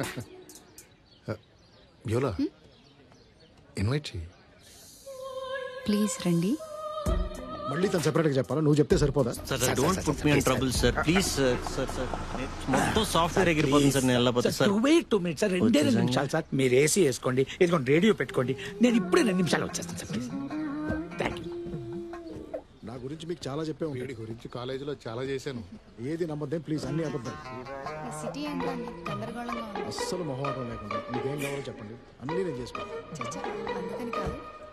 యోలా ఇన్వైట్ చెయ్యి ప్లీజ్ రండి మళ్ళీ తను సెపరేట్గా చెప్పాలా నువ్వు చెప్తే సరిపోదా sir sir don't put me in trouble sir please sir sir sir మొత్తం సాఫ్ట్వేర్ ఎగిరిపోతుంది సార్ నేను వెళ్ళకపోతే sir wait two minutes sir రెండే రెండు వచ్చేసాను. నిమిషాలు సార్ మీరు ఏసీ వేసుకోండి ఇదిగోండి రేడియో పెట్టుకోండి నేను ఇప్పుడే రెండు నిమిషాలు వచ్చేస్తాను సార్ ప్లీజ్ థ్యాంక్ యూ నా గురించి మీకు చాలా చెప్పే వీడి గురించి కాలేజీలో చాలా చేశాను ఏది నమ్మద్దేం ప్లీజ్ అన్ని అబద్ధం సిటీ ఏంటండి గందరగోళంగా ఉంది అస్సలు మొహమాటం లేకుండా మీకేం కావాలో చెప్పండి అన్నీ నేను చేసుకుంటాను చచ్చా అందుకని కాదు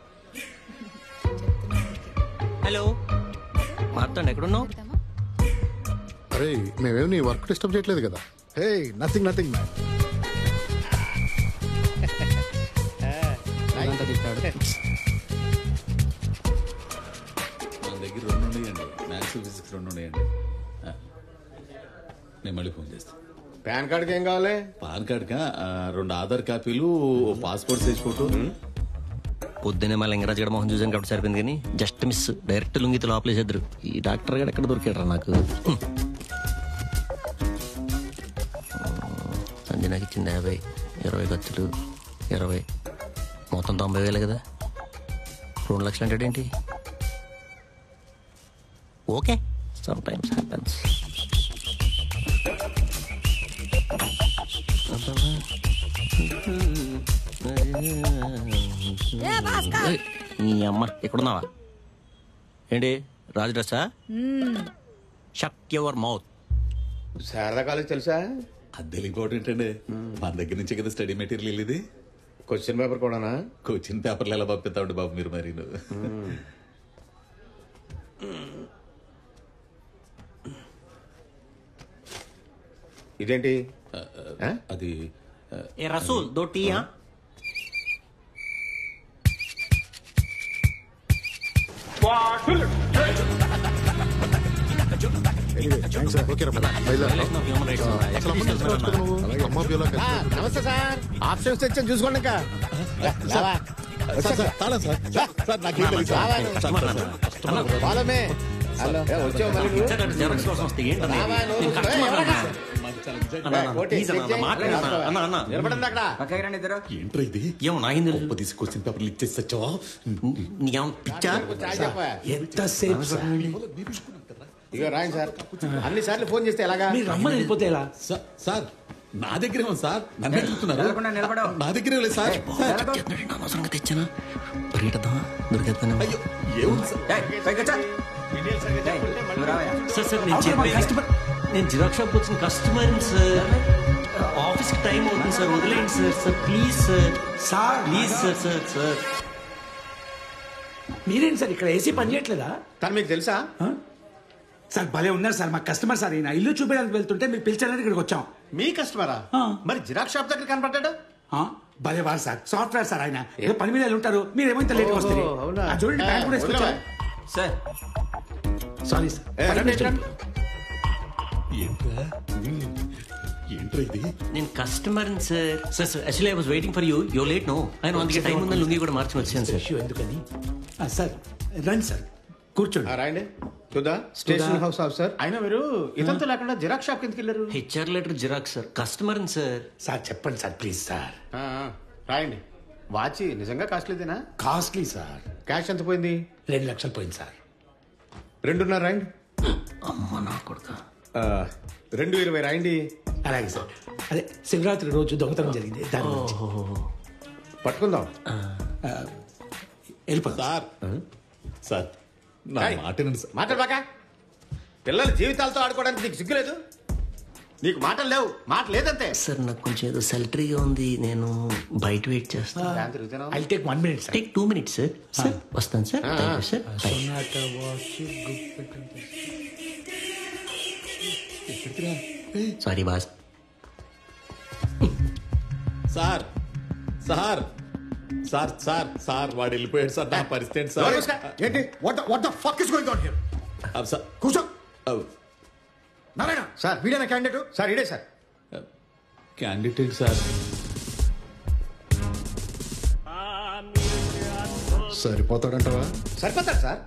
హలో మాట్లాడండి ఎక్కడున్నావు అరే మేమేమి నీ వర్క్ డిస్టర్బ్ చేయట్లేదు కదా హే నథింగ్ నథింగ్ మ్యాన్ అదంతా తిట్టాడు మన దగ్గర రెండు ఉన్నాయండి మ్యాథ్స్ ఫిజిక్స్ రెండు ఉన్నాయండి ఆ. నేను మళ్ళీ ఫోన్ చేస్తాను పాన్ కార్డ్కి ఏం కావాలి పాన్ కార్డ్ కా ఆ, రెండు ఆధార్ కాపీలు ఓ పాస్పోర్ట్ సైజ్ ఫోటో పొద్దునే మా లింగరాజు గడ మోహన్ చూసాను కాబట్టి సరిపోయింది కానీ జస్ట్ మిస్ డైరెక్ట్ లుంగితో లోపలేసేద్దరు ఈ డాక్టర్ గడ ఎక్కడ దొరికాడరా నాకు హ్మ్. సంజయ్ నాకు ఇచ్చింది యాభై ఇరవై ఖర్చులు ఇరవై మొత్తం తొంభై వేలు కదా రెండు లక్షలు అంటాడేంటి ఓకే సమ్ టైమ్స్ హ్యాపెన్స్ ఏ భాస్కర్ నీ అమ్మ ఎక్కడున్నావా ఏంటి రాజు డ్రెస్సా hmm. Shut your mouth Sharada college తెలుసా అది ఇంపార్టెంట్ అండి మన దగ్గర నుంచే కదా స్టడీ మెటీరియల్ ఇది క్వశ్చన్ పేపర్ కూడానా క్వశ్చన్ పేపర్లు ఎలా పంపిస్తామండి బాబు మీరు మరి ఇదేంటి అది ఏ రసూల్ దో టీయా నమస్తే సార్ ఆప్షన్స్ తెచ్చాను చూసుకోండి ఇంకా రావా. Follow me. హలో ఏ, వచ్చావు మళ్ళీ నువ్వు? జెరాక్స్ కోసం వస్తే ఏంటన్నా ఇది? రావా, నువ్వు నేను కూర్చో. కస్టమర్ ఎవరన్నా? అన్నా, అన్నా, కోటి, please అన్నా, చెక్ చేయి. మాట్లాడు అన్నా, అన్నా, అన్నా. నిలబడండి అక్కడ ఏంట్రా ఇది ఏమో నాగింది గొప్ప తీసి క్వశ్చన్ పేపర్లు ఇచ్చేసి వచ్చావా నీకేమో పిచ్చా ఎంతసేపు సార్ ఇగో రాయండి సార్ అన్ని సార్లు ఫోన్ చేస్తే ఎలాగా మీరు రమ్మని వెళ్ళిపోతే ఎలా సా- సార్ నా దగ్గరే ఉంది సార్ నన్ను అడుగుతున్నారు నా దగ్గరే లేదు సార్ అనవసరంగా తెచ్చానా పరిగెట్టద్దామా దొరికేద్దాను అయ్యో ఏముంది సార్ సార్ సార్ నేను చెప్పే నేను జిరాక్స్ షాప్ వచ్చిన కస్టమర్ సార్ ఆఫీస్ కి టైం అవుతుంది సార్ వదిలేయండి sir sir please sir sir please sir sir sir మీరేంటి సార్ ఇక్కడ ఏసీ పని చేయట్లేదా తను మీకు తెలుసా సార్ భలే ఉన్నారు సార్ మా కస్టమర్ సార్ ఈయన ఇల్లు చూపించడానికి వెళ్తుంటే మీరు పిలిచారని ఇక్కడికి వచ్చాం మీ కస్టమరా మరి జిరాక్స్ షాప్ దగ్గర కనపడ్డాడు ఆ, భలే వారు సార్ సాఫ్ట్వేర్ సార్ ఆయన ఏదో పని మీద వెళ్ళి ఉంటారు మీరు ఏమో ఇంత లేట్ వస్తారు ఓహో, అవునా? ఆ, చూడండి ఏ, ప్యాంట్ కూడా వదిలేవా? వేసుకొచ్చారు సార్ సారీ సార్ ఏ, పది రండి, నిమిషాలు. రండి. ఏంట్రా ఏంట్రా ఇది నేను customer sir sir sir actually I was waiting for you యో లేట్ నో ఆయన అందుకే టైం ఉందని లుంగి కూడా మార్చి వచ్చాను సార్ ఇష్యూ ఎందుకని ఆ, సార్ రండి సార్ కూర్చోండి ఆ, రాయండి చూద్దా స్టేషన్ హౌస్ ఆఫీసర్ అయినా మీరు ఇదంతా లేకుండా జిరాక్స్ షాప్ కిందకి వెళ్ళారు HR letter xerox sir customer sir sir చెప్పండి సార్ ప్లీజ్ సార్ ఆ, ఆ, రాయండి వాచ్ నిజంగా కాస్ట్లీదేనా కాస్ట్లీ సార్ క్యాష్ ఎంత పోయింది రెండు లక్షలు పోయింది సార్ రెండున్నర రాయండి అమ్మ నా కొడుక ఆ, రెండు ఇరవై రాయండి అలాగే సార్ అదే శివరాత్రి రోజు దొంగతనం జరిగింది దాని గురించి. పట్టుకుందాం ఆ, వెళ్ళిపోతాం సార్ సార్ నా ఏయ్, మాట వినండి సార్ మాట్లాడబాక పిల్లల జీవితాలతో ఆడుకోవడానికి నీకు సిగ్గులేదు నీకు మాటలు లేవు మాట లేదంతే సార్ నాకు కొంచెం ఏదో సెలటరీగా ఉంది నేను బయట వెయిట్ చేస్తాను ఫ్యాన్ తిరుగుతూనే ఉంది. I take one minute sir take two minutes sir sir వస్తాను సార్ ఆ. Thank you sir bye Sonata watch sorry boss sir sir sir sir sir వాడు వెళ్ళిపోయాడు సార్ నా పరిస్థితి ఏంటి ఎవరు సార్ చూసుకో? ఏంటి what what the fuck is going on here అవ్ సార్ కూర్చో అవ్ నారాయణ సార్ వీడేనా క్యాండిడేట్ సార్ ఇడే సార్ క్యాండిడేట్ సార్ సరిపోతాడంటావా సరిపోతాడు సార్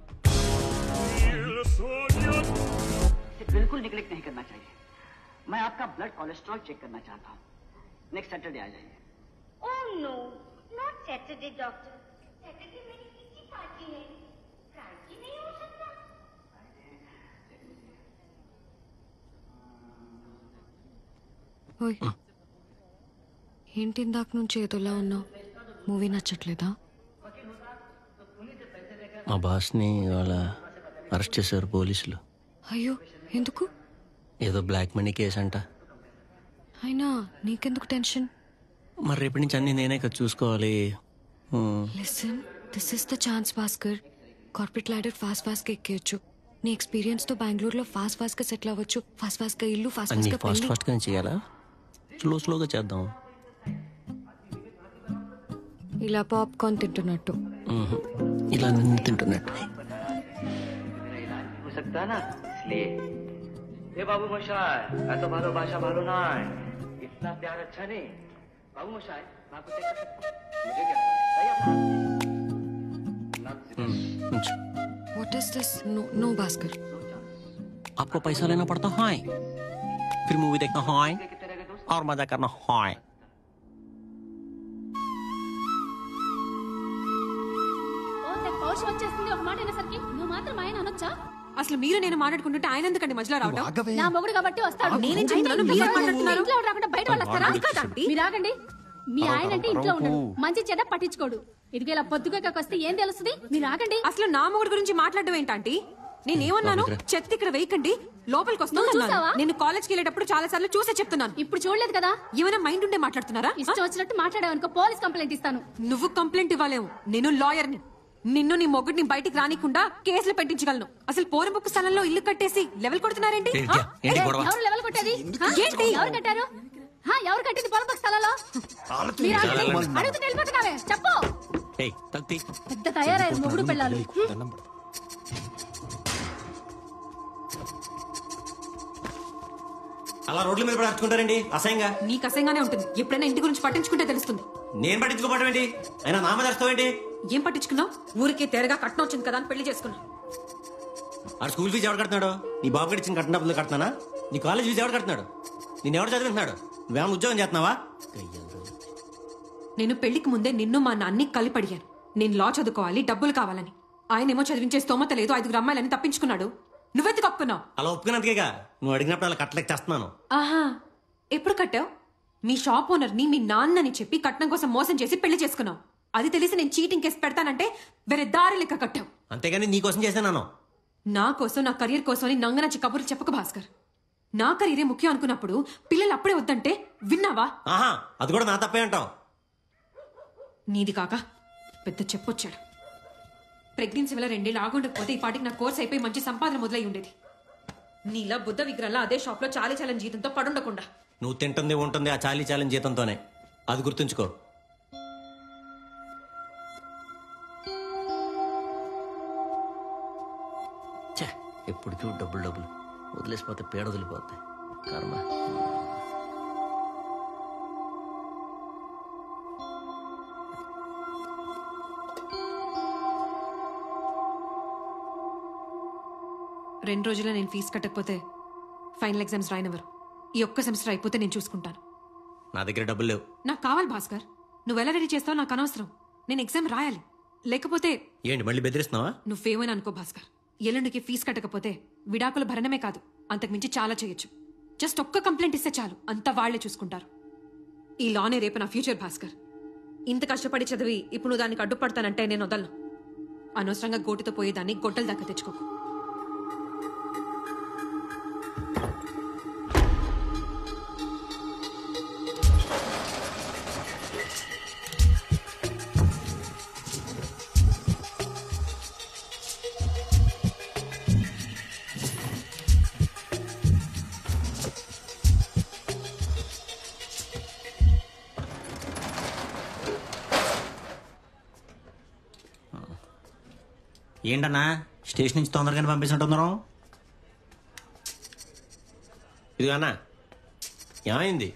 बिल्कुल निगलेक्ट नहीं करना चाहिए मैं आपका ब्लड कोलेस्ट्रॉल चेक करना चाहता हूँ नेक्स्ट सैटरडे आ जाइए Oh no, not Saturday, doctor. Saturday मेरी किसी पार्टी है फ्राइडे नहीं हो सकता ఓయ్ ఏంటి ఇందాక నుంచి ఏదోలా ఉన్నావు మూవీ నచ్చట్లేదా మా బాస్ని వాళ్ళ అరెస్ట్ చేశారు పోలీసులు అయ్యో ఎందుకు ఏదో బ్లాక్ మనీ కేసు అంట అయినా నీకెందుకు టెన్షన్ మరి రేపటి నుంచి అన్ని నేనే కదా చూసుకోవాలి hmm. Listen this is the chance Bhaskar corporate ladder fast fast గా ఎక్కేయచ్చు నీ ఎక్స్పీరియన్స్ తో బెంగళూరులో ఫాస్ట్ ఫాస్ట్ గా సెటిల్ అవ్వచ్చు ఫాస్ట్ ఫాస్ట్ గా ఇల్లు ఫాస్ట్ అన్ని ఫాస్ట్ గా ఫాస్ట్ పెళ్లి ఫాస్ట్గా చేయాలా స్లో స్లోగా చేద్దాం ఇలా పాప్కార్న్ తింటున్నట్టు మ్మ్. ఇలా నిన్ను తింటున్నట్టు हो सकता है ना इसलिए এ বাবু মশাই এত ভালো ভাষা ভালো নয় ইতনা প্যার আচ্ছা নেই বাবু মশাই आपको चेक कर सकते हैं? मुझे क्या सही What is this? No, no, Bhaskar. आपको पैसा लेना पड़ता है फिर मूवी देखना है और मजा करना है ఓ నాకు పౌరుషం వచ్చేస్తుంది ఒక మాట అనేసరికి నువ్వు మాత్రం ఆయన అనొచ్చా అసలు మీరు నేను మాట్లాడుకుంటుంటే ఆయన ఎందుకండి మధ్యలో రావడం నా మొగుడు కాబట్టి వస్తాడు నేనేం చెప్తున్నాను? మీరేం మాట్లాడుతున్నారు? ఇంట్లో రాకుండా బయట వాళ్ళు వస్తారా అది కాదు ఆంటీ. మీరు ఆగండి మీ ఆయన అంటే ఇంట్లో ఉండడు మంచి చెడ్డ పట్టించుకోడు ఇదిగో ఇలా పొద్దుగా వస్తే ఏం తెలుస్తుంది మీరు ఆగండి అసలు నా మొగుడు గురించి మాట్లాడడం ఏంటంటే నేనేమన్నాను చెత్త ఇక్కడ వేయకండి లోపలికి నువ్వు వస్తాను చూసావా? నేను కాలేజ్కి వెళ్ళేటప్పుడు చాలా సార్లు చూసే చెప్తున్నాను ఇప్పుడు చూడలేదు కదా ఏమైనా మైండ్ ఉండే మాట్లాడుతున్నారా ఇష్టం వచ్చినట్టు మాట్లాడావనుకో పోలీస్ కంప్లైంట్ ఇస్తాను నువ్వు కంప్లైంట్ ఇవ్వలేవు నేను లాయర్ని నిన్ను నీ మొగుడిని బయటికి రానికుండా కేసులు పెట్టించగలను అసలు పోరంబొక్కు స్థలంలో ఇల్లు కట్టేసి లెవెల్ కొడుతున్నారేంటి ఆ? ఏంటి గొడవ? ఎవరు లెవెల్ కొట్టేది హా? ఏంటి? ఎవరు కట్టారు హా, ఎవరు కట్టింది పొలం స్థలంలో మీరు ఆగండి. అడుగుతూ వెళ్ళిపోతున్నావే చెప్పు ఏయ్ తగ్గి పెద్ద తయారయ్యారు మొగుడు పిల్లలు అలా రోడ్ల మీద పడి అరుచుకుంటారండి అసహ్యంగా నీకు అసహ్యంగానే ఉంటుంది ఎప్పుడైనా ఇంటి గురించి పట్టించుకుంటే తెలుస్తుంది నేను పట్టించుకోవడం ఏంటి అయినా నామ చేస్తావేంటి ఏం పట్టించుకున్నావు ఊరికే తేరగా కట్నం వచ్చింది కదా అని పెళ్లి చేసుకున్నావు ఆడు స్కూల్ ఫీజు ఎవడు కడుతున్నాడు నీ బాబు గడి ఇచ్చిన కట్టిన డబ్బులు కడుతున్నానా నీ కాలేజ్ ఫీజు ఎవడు కడుతున్నాడు నేను ఎవడు చదివిస్తున్నాడు నువ్వేమైనా ఉద్యోగం చేస్తున్నావా నేను పెళ్లికి ముందే నిన్ను మా నాన్ని కలిపి అడిగాను నేను లా చదువుకోవాలి డబ్బులు కావాలని ఆయనేమో చదివించే స్తోమత లేదు ఐదుగురు అమ్మాయిలని తప్పించుకున్నాడు నువ్వెందుకు కప్పుకున్నావు అలా ఒప్పుకున్నందుకేగా నువ్వు అడిగినప్పుడు అలా కట్టలేక చేస్తున్నాను ఆహా ఎప్పుడు కట్టావు మీ షాప్ ఓనర్ని మీ నాన్నని చెప్పి కట్నం కోసం మోసం చేసి పెళ్లి చేసుకున్నావు అది తెలిసి నేను చీటింగ్ కేసు పెడతానంటే వేరే దారి లెక్క కట్టావు అంతేగాని నీకోసం చేశాను నా కోసం నా కెరియర్ కోసం అని నంగనచ్చి కబుర్లు చెప్పక భాస్కర్ నా కెరీరే ముఖ్యం అనుకున్నప్పుడు పిల్లలు అప్పుడే వద్దంటే విన్నావా ఆహా అది కూడా నా తప్పే అంటావు నీది కాక పెద్ద చెప్పొచ్చాడు ప్రెగ్నెన్సీ వల్ల రెండేళ్ళు ఆగుండకపోతే ఈ పాటికి నా కోర్స్ అయిపోయి మంచి సంపాదన మొదలై ఉండేది నీలా బుద్ధ విగ్రహంలా అదే షాప్లో చాలీ చాలని జీతంతో పడుండకుండా నువ్వు తింటుంది ఉంటుంది ఆ చాలీ చాలని జీతంతోనే అది గుర్తుంచుకో ఛే, ఎప్పుడు చూడు డబ్బులు డబ్బులు వదిలేసిపోతే పేడ వదిలిపోతాయి కర్మ రెండు రోజుల్లో నేను ఫీజు కట్టకపోతే ఫైనల్ ఎగ్జామ్స్ రాయనవరు ఈ ఒక్క సెమిస్టర్ అయిపోతే నేను చూసుకుంటాను నా దగ్గర డబ్బులు లేవు నాకు కావాలి భాస్కర్ నువ్వు ఎలా రెడీ చేస్తావో నాకు అనవసరం నేను ఎగ్జామ్ రాయాలి లేకపోతే ఏంటి మళ్ళీ బెదిరిస్తున్నావా నువ్వేమని అనుకో భాస్కర్ ఎల్లుండికి ఫీజు కట్టకపోతే విడాకుల భరణమే కాదు అంతకుమించి చాలా చేయొచ్చు జస్ట్ ఒక్క కంప్లైంట్ ఇస్తే చాలు అంతా వాళ్లే చూసుకుంటారు ఈ లానే రేపు నా ఫ్యూచర్ భాస్కర్ ఇంత కష్టపడి చదివి ఇప్పుడు నువ్వు దానికి అడ్డుపడతానంటే నేను వదలను అనవసరంగా గోటితో పోయేదాన్ని గొడ్డల దాకా తెచ్చుకోకు ఏంటన్నా స్టేషన్ నుంచి తొందరగానే పంపిస్తుంటున్నాం ఇదిగో అన్నా ఏమైంది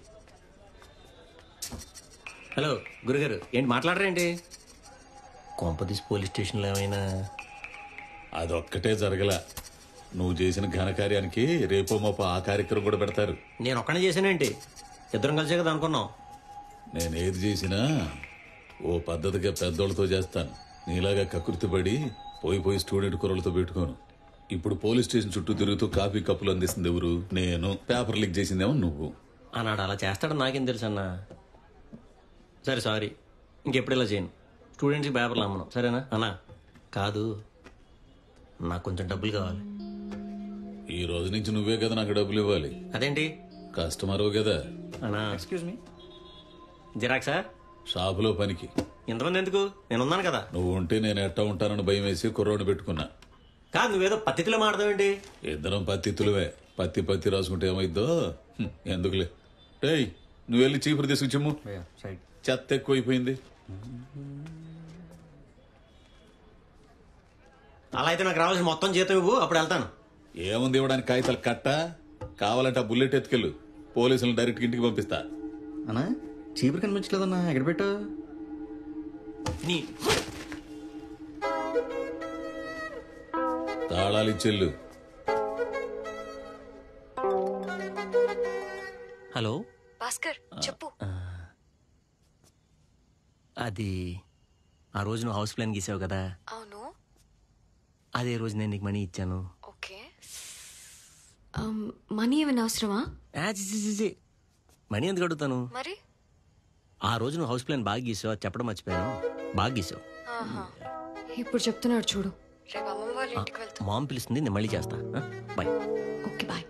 హలో గురుగారు ఏంటి మాట్లాడరేంటి కొంపదీసి పోలీస్ స్టేషన్లో ఏమైనా అదొక్కటే జరగల నువ్వు చేసిన ఘనకార్యానికి రేపో మాపో ఆ కార్యక్రమం కూడా పెడతారు నేను ఒక్కనే చేశానేంటి ఇద్దరం కలిసే కదా అనుకున్నాం నేను ఏది చేసినా ఓ పద్ధతిగా పెద్దోళ్ళతో చేస్తాను నీలాగా కకృతిపడి పోయి పోయి స్టూడెంట్ కుర్రలతో పెట్టుకోను ఇప్పుడు పోలీస్ స్టేషన్ చుట్టూ తిరుగుతూ కాఫీ కప్పులు అందిస్తుంది ఎవరు నేను పేపర్ లీక్ చేసిందేమో నువ్వు అన్నాడు అలా చేస్తాడని నాకేం తెలుసు అన్నా సరే సారీ ఇంకెప్పుడు ఇలా చేయను స్టూడెంట్స్కి పేపర్లు అమ్మను సరేనా అన్నా కాదు నాకు కొంచెం డబ్బులు కావాలి ఈ రోజు నుంచి నువ్వే కదా నాకు డబ్బులు ఇవ్వాలి అదేంటి కస్టమరు కదా అన్నా ఎక్స్క్యూజ్ మీ జిరాక్సా షాపులో పనికి ఇంతమంది ఎందుకు నేను ఉన్నాను కదా నువ్వు ఉంటే నేను ఎట్టా ఉంటానని భయం వేసి కుర్రోని పెట్టుకున్నా కాదు నువ్వేదో పత్తిలో మాడతావేంటి ఇద్దరం పత్తిత్తులవే పత్తి పత్తి రాసుకుంటే ఏమైద్దో హ్మ్, ఎందుకులే టేయ్ నువ్వు వెళ్ళి చీపురు తీసుకు చిమ్ము చెత్త ఎక్కువైపోయింది అలా అయితే నాకు రావాల్సిన మొత్తం జీతం ఇవ్వు అప్పుడు వెళ్తాను ఏముంది ఇవ్వడానికి కాగితాలు కట్ట కావాలంటే ఆ బుల్లెట్ ఎత్తుకెళ్ళు పోలీసులను డైరెక్ట్ ఇంటికి పంపిస్తా అన్నా చీపురు కనిపించలేదన్నా ఎక్కడ పెట్టా నీ తాళాలు ఇచ్చెళ్ళు హలో భాస్కర్ చెప్పు అది ఆ రోజు నువ్వు హౌస్ ప్లాన్ గీసావు కదా అవును అదే రోజు నేను నీకు మనీ ఇచ్చాను ఓకే మనీ ఏమైనా అవసరమా ఆ, చి, చి, చి, చి. మనీ ఎందుకు అడుగుతాను మరి ఆ రోజు నువ్వు హౌస్ ప్లాన్ బాగా గీసావు అది చెప్పడం మర్చిపోయాను బాగా గీసావు ఆహా. ఇప్పుడు చెప్తున్నాడు చూడు రేపు అమ్మమ్మ వాళ్ళ ఆ, ఇంటికి వెళ్తా మామ్ పిలుస్తుంది నేను మళ్ళీ చేస్తా ఆ, బాయ్ ఓకే బాయ్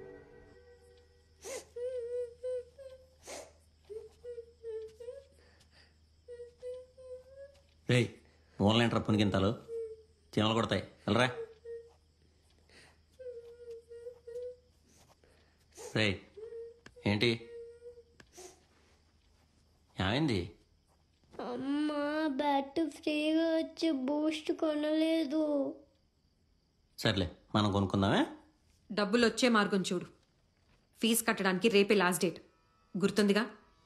రే ఆన్లైన్ ట్రప్ గింతలు చీమలు కొడతాయి వెళ్ళరా రే ఏంటి ఏమైంది అమ్మ బ్యాట్ ఫ్రీగా వచ్చి బూస్ట్ కొనలేదు సర్లే మనం కొనుక్కుందామే డబ్బులు వచ్చే మార్గం చూడు ఫీజు కట్టడానికి రేపే లాస్ట్ డేట్ గుర్తుందిగా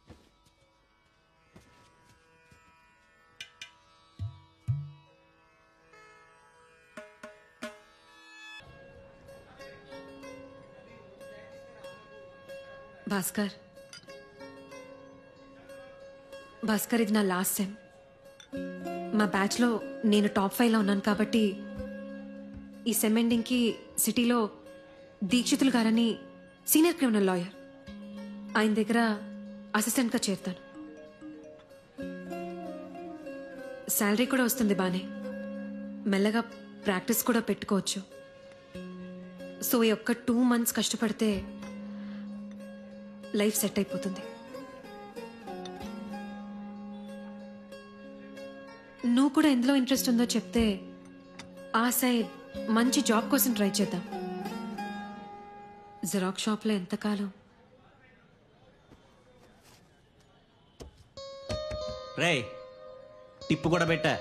భాస్కర్ భాస్కర్ ఇది నా లాస్ట్ సెమ్ మా బ్యాచ్లో నేను టాప్ ఫైవ్లో ఉన్నాను కాబట్టి ఈ సెమ్ ఎండింగ్కి సిటీలో దీక్షితులు గారని సీనియర్ క్రిమినల్ లాయర్ ఆయన దగ్గర అసిస్టెంట్గా చేరుతాను శాలరీ కూడా వస్తుంది బానే మెల్లగా ప్రాక్టీస్ కూడా పెట్టుకోవచ్చు సో ఈ ఒక్క టూ మంత్స్ కష్టపడితే లైఫ్ సెట్ అయిపోతుంది నువ్వు కూడా ఎందులో ఇంట్రెస్ట్ ఉందో చెప్తే ఆ సైడ్ మంచి జాబ్ కోసం ట్రై చేద్దాం జిరాక్స్ షాప్లో ఎంతకాలం రే టిప్పు కూడా పెట్టా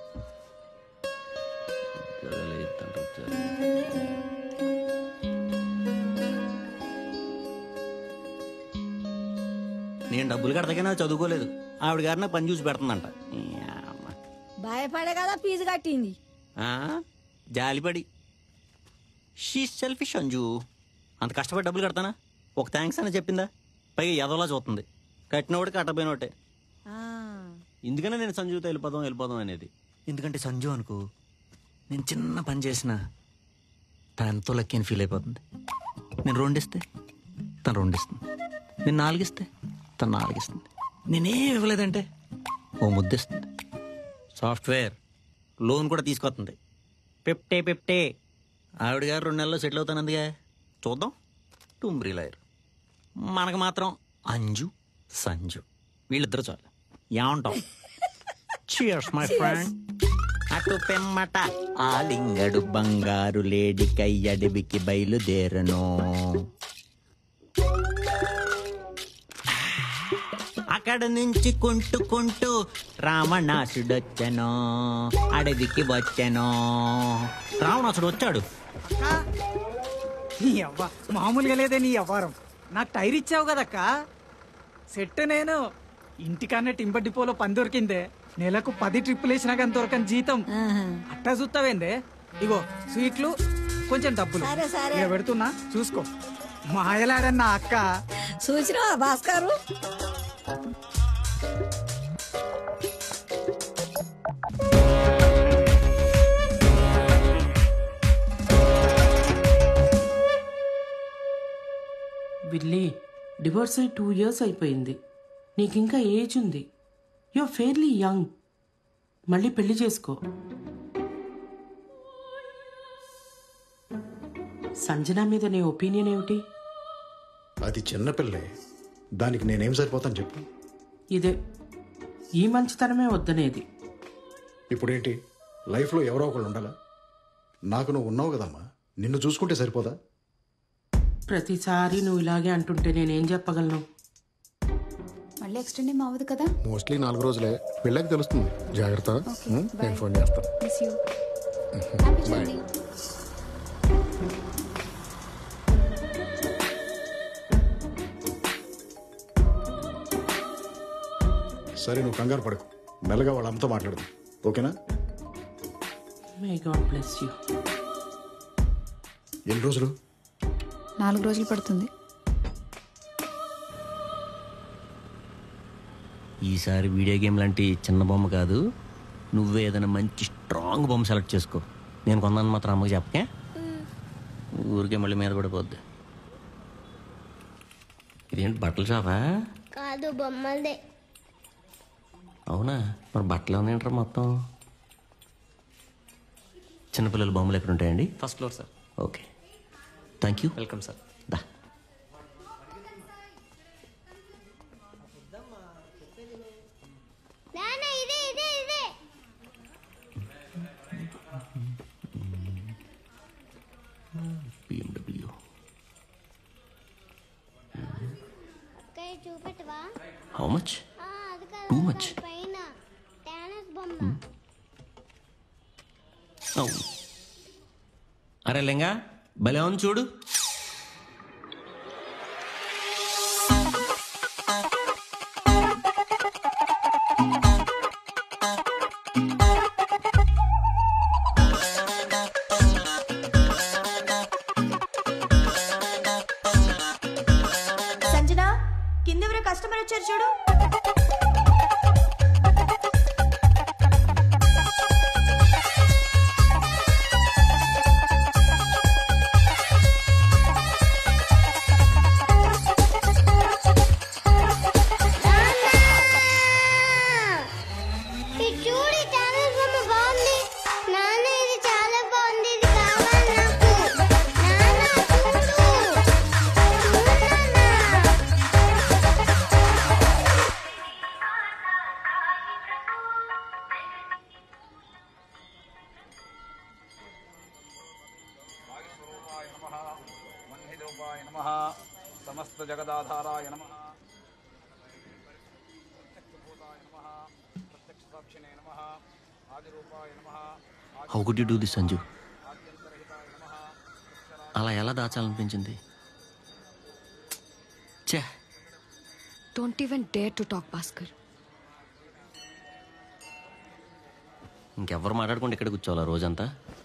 నేను డబ్బులు కడతాకైనా చదువుకోలేదు ఆవిడ గారు నాకు పని చూసి పెడుతుందంట ఈ అమ్మ. భయపడే కదా ఫీజు కట్టింది ఆ, జాలిపడి షీ సెల్ఫిష్ అంజు అంత కష్టపడి డబ్బులు కడతానా ఒక థ్యాంక్స్ అని చెప్పిందా పైగా ఎదవలా చూస్తుంది కట్టినోడు కట్టపోయినోటే ఎందుకనే నేను సంజుతో వెళ్ళిపోదాం వెళ్ళిపోదాం అనేది ఎందుకంటే సంజు అనుకో నేను చిన్న పని చేసిన తను ఎంతో లక్కీ అని ఫీల్ అయిపోతుంది నేను రెండిస్తే తను రెండిస్తుంది నేను నాలుగిస్తే తను నాలుగిస్తుంది నేనేం ఇవ్వలేదంటే ఓ ముద్దిస్తుంది సాఫ్ట్వేర్ లోన్ కూడా తీసుకొస్తుంది పెప్టే పెప్టే ఆవిడ గారు రెండు నెలల్లో సెటిల్ అవుతానందుగా చూద్దాం టుంబ్రీ లాయర్ మనకు మాత్రం అంజు సంజు వీళ్ళిద్దరు చాలు ఏమంటాం చియర్స్ మై ఫ్రెండ్ అటు పెమ్మట ఆలింగడు బంగారు లేడికై అడవికి బయలుదేరను అక్కడ నుంచి కుంటుకుంటూ రావణాసుడొచ్చను అడవికి వచ్చాను రావణాసుడు వచ్చాడు నీ అవ్వ మామూలుగా లేదే నీ అవ్వారం నాకు టైర్ ఇచ్చావు కదక్క సెట్ నేను ఇంటికన్నా టింబర్ డిపోలో పని దొరికిందే నెలకు పది ట్రిప్పులు వేసినా కానీ దొరకని జీతం అట్టా చూస్తావేందే ఇగో స్వీట్లు కొంచెం డబ్బులు సరే, సరే. ఇక పెడుతున్నా చూసుకో మాయలాడన్న అక్క చూసినావా భాస్కరు విల్లీ డివోర్స్ అయి టూ ఇయర్స్ అయిపోయింది నీకు ఇంకా ఏజ్ ఉంది యు ఫెయిర్లీ యంగ్ మళ్ళీ పెళ్లి చేసుకో సంజన మీద నీ ఒపీనియన్ ఏమిటి అది చిన్నపిల్లే దానికి నేనేం సరిపోతాను చెప్పు ఇదే ఈ మంచితనమే వద్దనేది ఇప్పుడేంటి లైఫ్లో ఎవరో ఒకళ్ళు ఉండాలా నాకు నువ్వు ఉన్నావు కదమ్మా నిన్ను చూసుకుంటే సరిపోదా ప్రతిసారి నువ్వు ఇలాగే అంటుంటే నేనేం చెప్పగలను మళ్ళీ ఎక్స్టెండ్ ఏం అవ్వదు కదా మోస్ట్లీ నాలుగు రోజులే వెళ్ళాక తెలుస్తుంది జాగ్రత్త ఉం? నేను ఫోన్ చేస్తాను మిస్ యూ బాయ్ సరే నువ్వు కంగారు పడకు మెల్లగా వాళ్ళ అమ్మతో మాట్లాడదు ఓకేనా మే గాడ్ బ్లెస్ యూ ఎన్ని రోజులు నాలుగు రోజులు పడుతుంది ఈసారి వీడియో గేమ్ లాంటి చిన్న బొమ్మ కాదు నువ్వే ఏదైనా మంచి స్ట్రాంగ్ బొమ్మ సెలెక్ట్ చేసుకో నేను కొన్నాను మాత్రం అమ్మకి చెప్పకే ఊరికే మళ్ళీ మీద పడిపోద్ది ఇదేంటి బట్టల షాపా కాదు బొమ్మలదే అవునా మరి బట్టలు ఉన్నాయంటారు మొత్తం చిన్నపిల్లల బొమ్మలు ఎక్కడ ఉంటాయండి first floor sir okay thank you welcome sir దా నాన్న ఇదే ఇదే ఇదే బిఎండబ్ల్యూ కై చూపెట్టవా హౌ మచ్ ఆ, అది కాదు Too much. దాని పైన టానస్ బొమ్మ అవును అరే లెంగా భలే ఉంది చూడు సంజన కిందెవరో కస్టమర్ వచ్చారు చూడు ఇది చూడు ఈ టానస్ బొమ్మ బాగుంది నాన్న ఇది చాలా బాగుంది ఇది కావాలి నాకు నాన్న చూడు మన్నిరూపాయ నమ సమస్త జగదాధారాయ నమ ప్రత్యక్షభూతాయ నమ ప్రత్యక్ష సాక్షిణే నమ ఆదిరూపాయ నమ how could you do this Sanju అలా ఎలా దాచాలనిపించింది చే don't even dare to talk Bhaskar ఇంకెవ్వరు మాట్లాడకుండా ఇక్కడ కూర్చోవాలా రోజంతా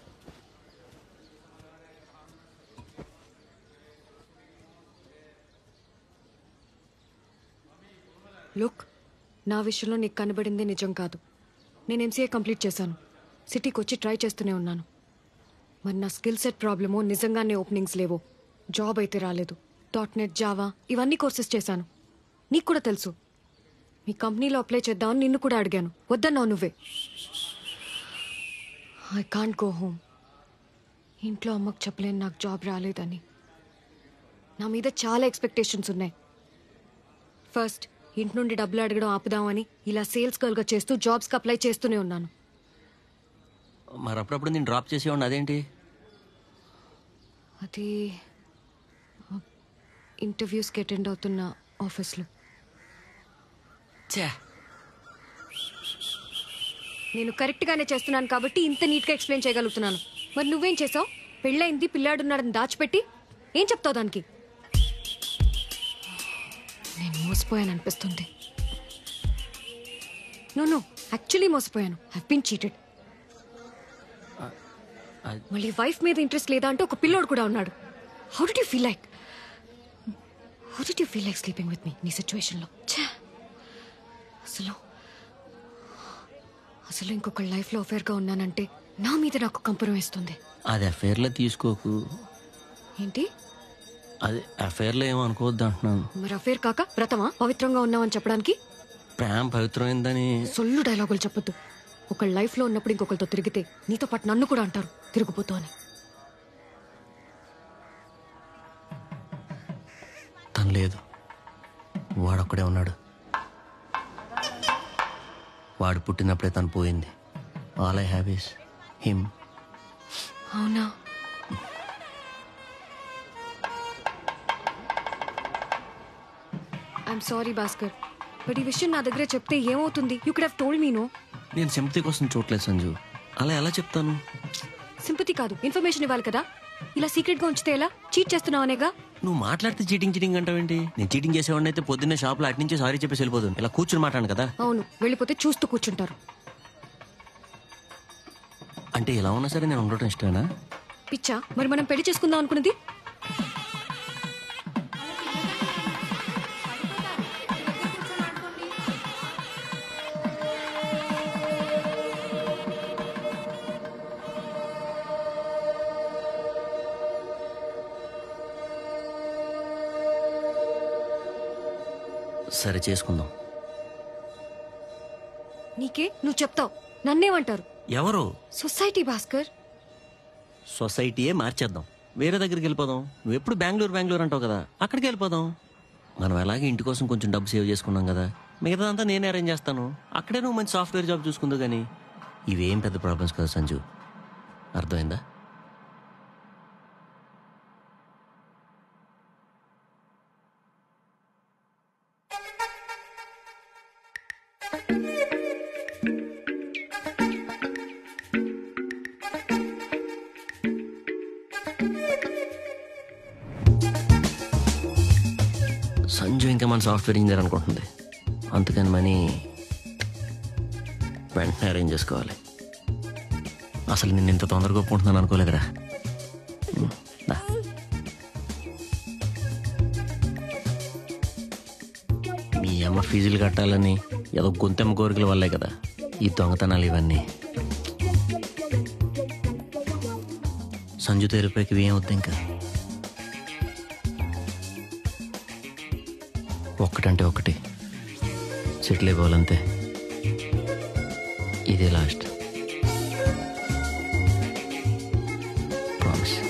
లుక్ నా విషయంలో నీకు కనబడింది నిజం కాదు నేను ఎంసీఏ కంప్లీట్ చేశాను సిటీకి వచ్చి ట్రై చేస్తూనే ఉన్నాను మరి నా స్కిల్ సెట్ ప్రాబ్లమో నిజంగానే ఓపెనింగ్స్ లేవో జాబ్ అయితే రాలేదు డాట్ నెట్ జావా ఇవన్నీ కోర్సెస్ చేశాను నీకు కూడా తెలుసు మీ కంపెనీలో అప్లై చేద్దామని నిన్ను కూడా అడిగాను వద్దన్నావు నువ్వే ఐ కాంట్ గో హోమ్ ఇంట్లో అమ్మకు చెప్పలేను నాకు జాబ్ రాలేదని నా మీద చాలా ఎక్స్పెక్టేషన్స్ ఉన్నాయి ఫస్ట్ ఇంటి నుండి డబ్బులు అడగడం ఆపుదామని ఇలా సేల్స్ గర్ల్గా చేస్తూ జాబ్స్కి అప్లై చేస్తూనే ఉన్నాను మరి అప్పుడప్పుడు నేను డ్రాప్ చేసేవాడిని అదేంటి అది ఇంటర్వ్యూస్కి అటెండ్ అవుతున్న ఆఫీస్లో చే నేను కరెక్ట్గానే చేస్తున్నాను కాబట్టి ఇంత నీట్గా ఎక్స్ప్లెయిన్ చేయగలుగుతున్నాను మరి నువ్వేం చేసావు పెళ్ళైంది పిల్లాడున్నాడని దాచిపెట్టి ఏం చెప్తావు దానికి నేను మోసపోయాను అనిపిస్తుంది నో నో యాక్చువల్లీ మోసపోయాను హ్యావ్ బీన్ చీటెడ్ మళ్ళీ వైఫ్ మీద ఇంట్రెస్ట్ లేదా అంటే ఒక పిల్లోడు కూడా ఉన్నాడు how do you feel like how do you feel like sleeping with me నీ సిచ్యువేషన్లో అసలు అసలు ఇంకొక లైఫ్లో అఫేర్గా ఉన్నానంటే నా మీద నాకు కంపరం వేస్తుంది అది అఫేర్లో తీసుకోకు ఏంటి అది అఫేర్లో ఏమో అనుకోవద్దు అంటున్నాను మరి అఫేర్ కాక వ్రతమా పవిత్రంగా ఉన్నామని చెప్పడానికి ప్రేమ పవిత్రమైందని సొల్లు డైలాగులు చెప్పొద్దు ఒక లైఫ్లో ఉన్నప్పుడు ఇంకొకరితో తిరిగితే నీతో పాటు నన్ను కూడా అంటారు తిరుగుపోతూ అని తను లేదు వాడొక్కడే ఉన్నాడు వాడు పుట్టినప్పుడే తను పోయింది all I have is him అవునా ఐఎమ్ సారీ భాస్కర్ బట్ ఈ విషయం నా దగ్గర చెప్తే ఏమవుతుంది you could have told me no నేను సింపతి కోసం చూడలేదు సంజు అలా ఎలా చెప్తాను సింపతి కాదు ఇన్ఫర్మేషన్ ఇవ్వాలి కదా ఇలా సీక్రెట్ గా ఉంచితే ఎలా చీట్ చేస్తున్నావు అనేగా నువ్వు మాట్లాడితే చీటింగ్ చీటింగ్ అంటావేంటి నేను చీటింగ్ చేసేవాడిని అయితే పొద్దున్నే షాప్లో అటు నుంచి సారీ చెప్పేసి వెళ్ళిపోతుంది ఇలా కూర్చుని మాట్లాడు కదా అవును వెళ్ళిపోతే చూస్తూ కూర్చుంటారు అంటే ఎలా ఉన్నా సరే నేను ఉండటం ఇష్టమేనా పిచ్చా మరి మనం పెళ్లి చేసుకుందాం అనుకున్నది సరే చేసుకుందాం నీకే నువ్వు చెప్తావు నన్నేమంటారు ఎవరు సొసైటీ భాస్కర్ సొసైటీయే మార్చేద్దాం వేరే దగ్గరికి వెళ్ళిపోదాం నువ్వు ఎప్పుడు బెంగళూరు బెంగళూరు అంటావు కదా అక్కడికి వెళ్ళిపోదాం మనం ఎలాగే ఇంటి కోసం కొంచెం డబ్బు సేవ్ చేసుకున్నాం కదా మిగతాదంతా నేనే అరేంజ్ చేస్తాను అక్కడే నువ్వు మంచి సాఫ్ట్వేర్ జాబ్ చూసుకుందో కానీ ఇవేం పెద్ద ప్రాబ్లమ్స్ కదా సంజు అర్థమైందా సంజు ఇంకా మన సాఫ్ట్వేర్ ఇంజనీర్ అనుకుంటుంది అందుకని మనీ వెంటనే అరేంజ్ చేసుకోవాలి అసలు నేను ఇంత తొందరగా ఒప్పుకుంటున్నాను అనుకోలేదురా ఉమ్, దా. మీ అమ్మ ఫీజులు కట్టాలని ఏదో గొంతెమ్మ కోరికల వల్లే కదా ఈ దొంగతనాలు ఇవన్నీ సంజు తెరిపైకి ఏం వద్దు ఇంకా ఒక్కటంటే ఒకటి సెటిల్ అయిపోవాలంతే ఇదే లాస్ట్ ప్రామిస్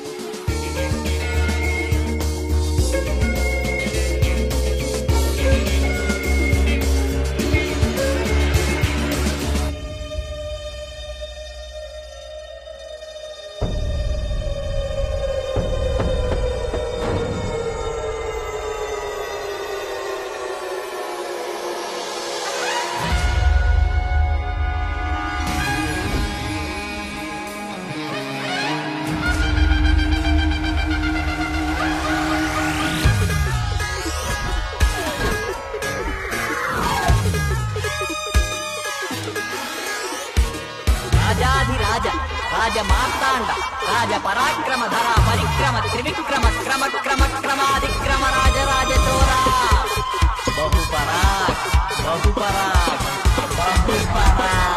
రాజాధిరాజ రాజ మార్తాండ రాజ పరాక్రమ ధర పరిక్రమ త్రివిక్రమ క్రమ క్రమ క్రమాదిక్రమ రాజరాజ చోరా బహుపరాక్ బహుపరాక్ బహుపరాక్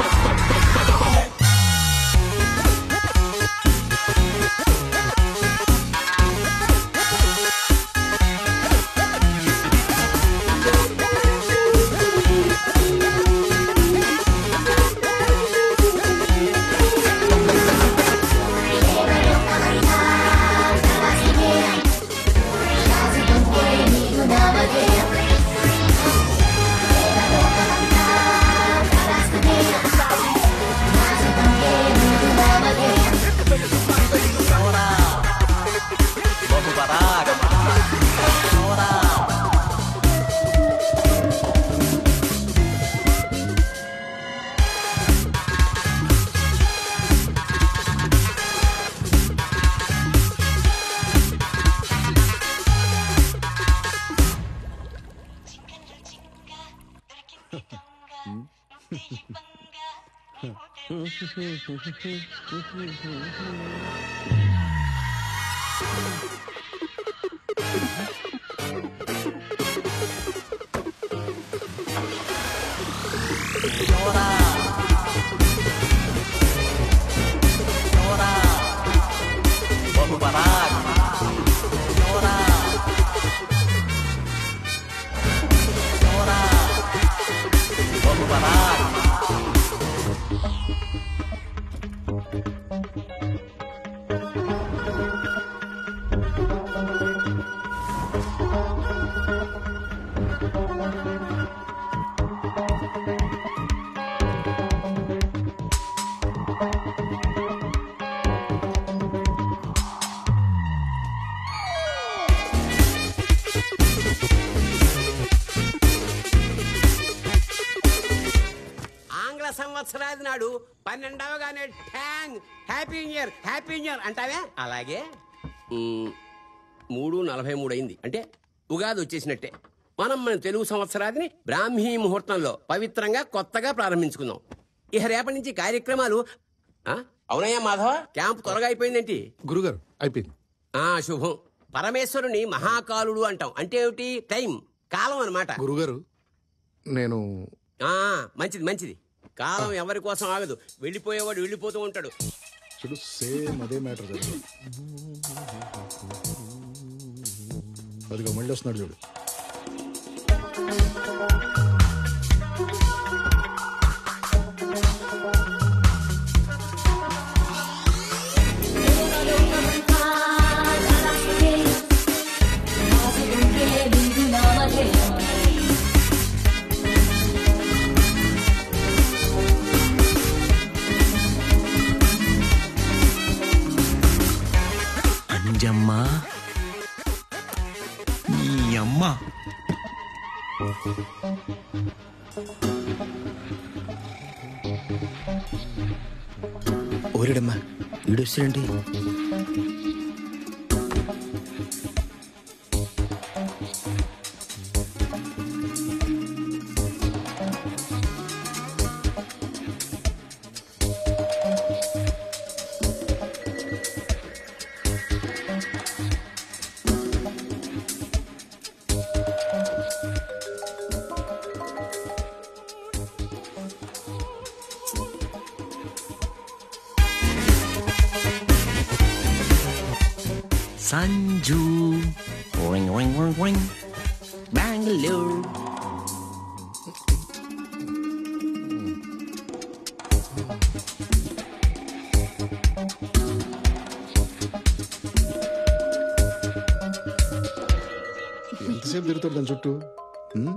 బహుపరాక్ చోరా చోరా చోరా బహుపరాక్ చోరా చోరా బహుపరాక్ ఆంగ్ల సంవత్సరాది నాడు పన్నెండవగానే ట్యాంగ్ హ్యాపీ ఇయర్ హ్యాపీ ఇయర్ అంటావే అలాగే మ్, మూడు నలభై మూడు అయింది అంటే ఉగాది వచ్చేసినట్టే మనం మన తెలుగు సంవత్సరాదిని బ్రాహ్మీ ముహూర్తంలో పవిత్రంగా కొత్తగా ప్రారంభించుకుందాం ఇక రేపటి నుంచి కార్యక్రమాలు ఆ? అవునయ్యా మాధవ క్యాంప్ త్వరగా అయిపోయిందేంటి గురుగారు అయిపోయింది ఆ శుభం పరమేశ్వరుని మహాకాలుడు అంటాం అంటే ఏమిటి టైం కాలం అన్నమాట గురుగారు నేను ఆ మంచిది మంచిది కాలం ఎవరి కోసం ఆగదు వెళ్ళిపోయేవాడు వెళ్ళిపోతూ ఉంటాడు చూడు సేమ్ అదే మ్యాటర్ జరిగింది అదిగో మళ్ళీ వస్తున్నాడు చూడు అంజమ్మా నీ అమ్మ ఓరిడమ్మా ఈడొచ్చాడండి Sanju ring ring ring ring Bengaluru ఎంతసేపు తిరుగుతాడు దాని చుట్టూ ఉమ్?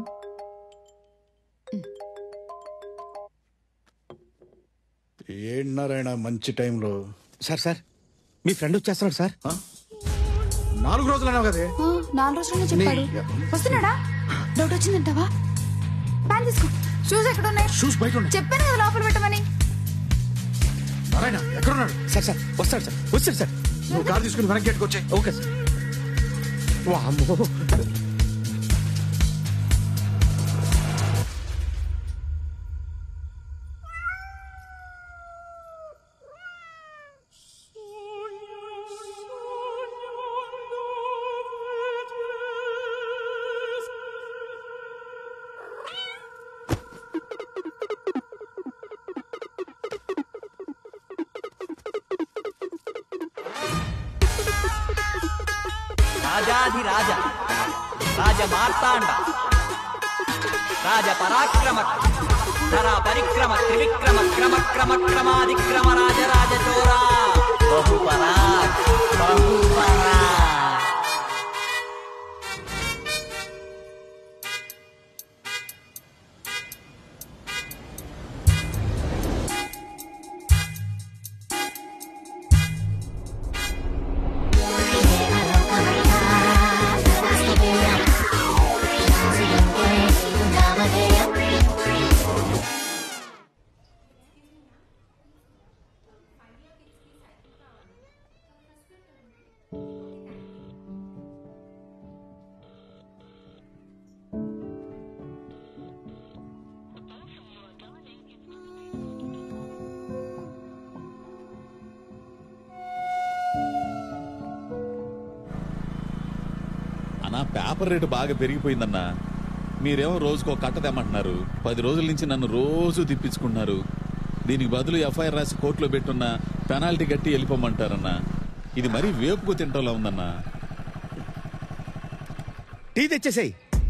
ఏంటి నారాయణ మంచి టైంలో సార్ సార్ మీ ఫ్రెండ్ వచ్చేస్తున్నాడు సార్ నాలుగు రోజులు అన్నావు కదే ఆ, నాలుగు రోజుల్లో చెప్పాడు వస్తున్నాడా డౌట్ వచ్చిందంటావా ప్యాన్ తీసుకో షూస్ ఎక్కడ ఉన్నాయి షూస్ బయట ఉన్నాయి చెప్పాను కదా లోపల పెట్టమని నారాయణ ఎక్కడున్నాడు సార్ సార్ వస్తాడు సార్ వస్తాడు సార్ నువ్వు కారు తీసుకుని వెనక్కి గేట్కి వచ్చాయి ఓకే సార్ వామ్మో రాజాధిరాజ రాజ మార్తాండ రాజ పరాక్రమ ధరా పరిక్రమ త్రివిక్రమ క్రమ క్రమ క్రమాదిక్రమ రాజ రాజ చోరా బహుపరా బహుపరా అన్నా పేపర్ రేటు బాగా పెరిగిపోయిందన్నా మీరేమో రోజుకో కట్ట తెమ్మంటున్నారు పది రోజుల నుంచి నన్ను రోజు తిప్పించుకుంటున్నారు దీనికి బదులు ఎఫ్ఐఆర్ రాసి కోర్టులో పెట్టున్న పెనాల్టీ కట్టి వెళ్ళిపోమంటారన్నా ఇది మరీ వేపుకు తింటోలా ఉందన్నా టీ తెచ్చేసాయి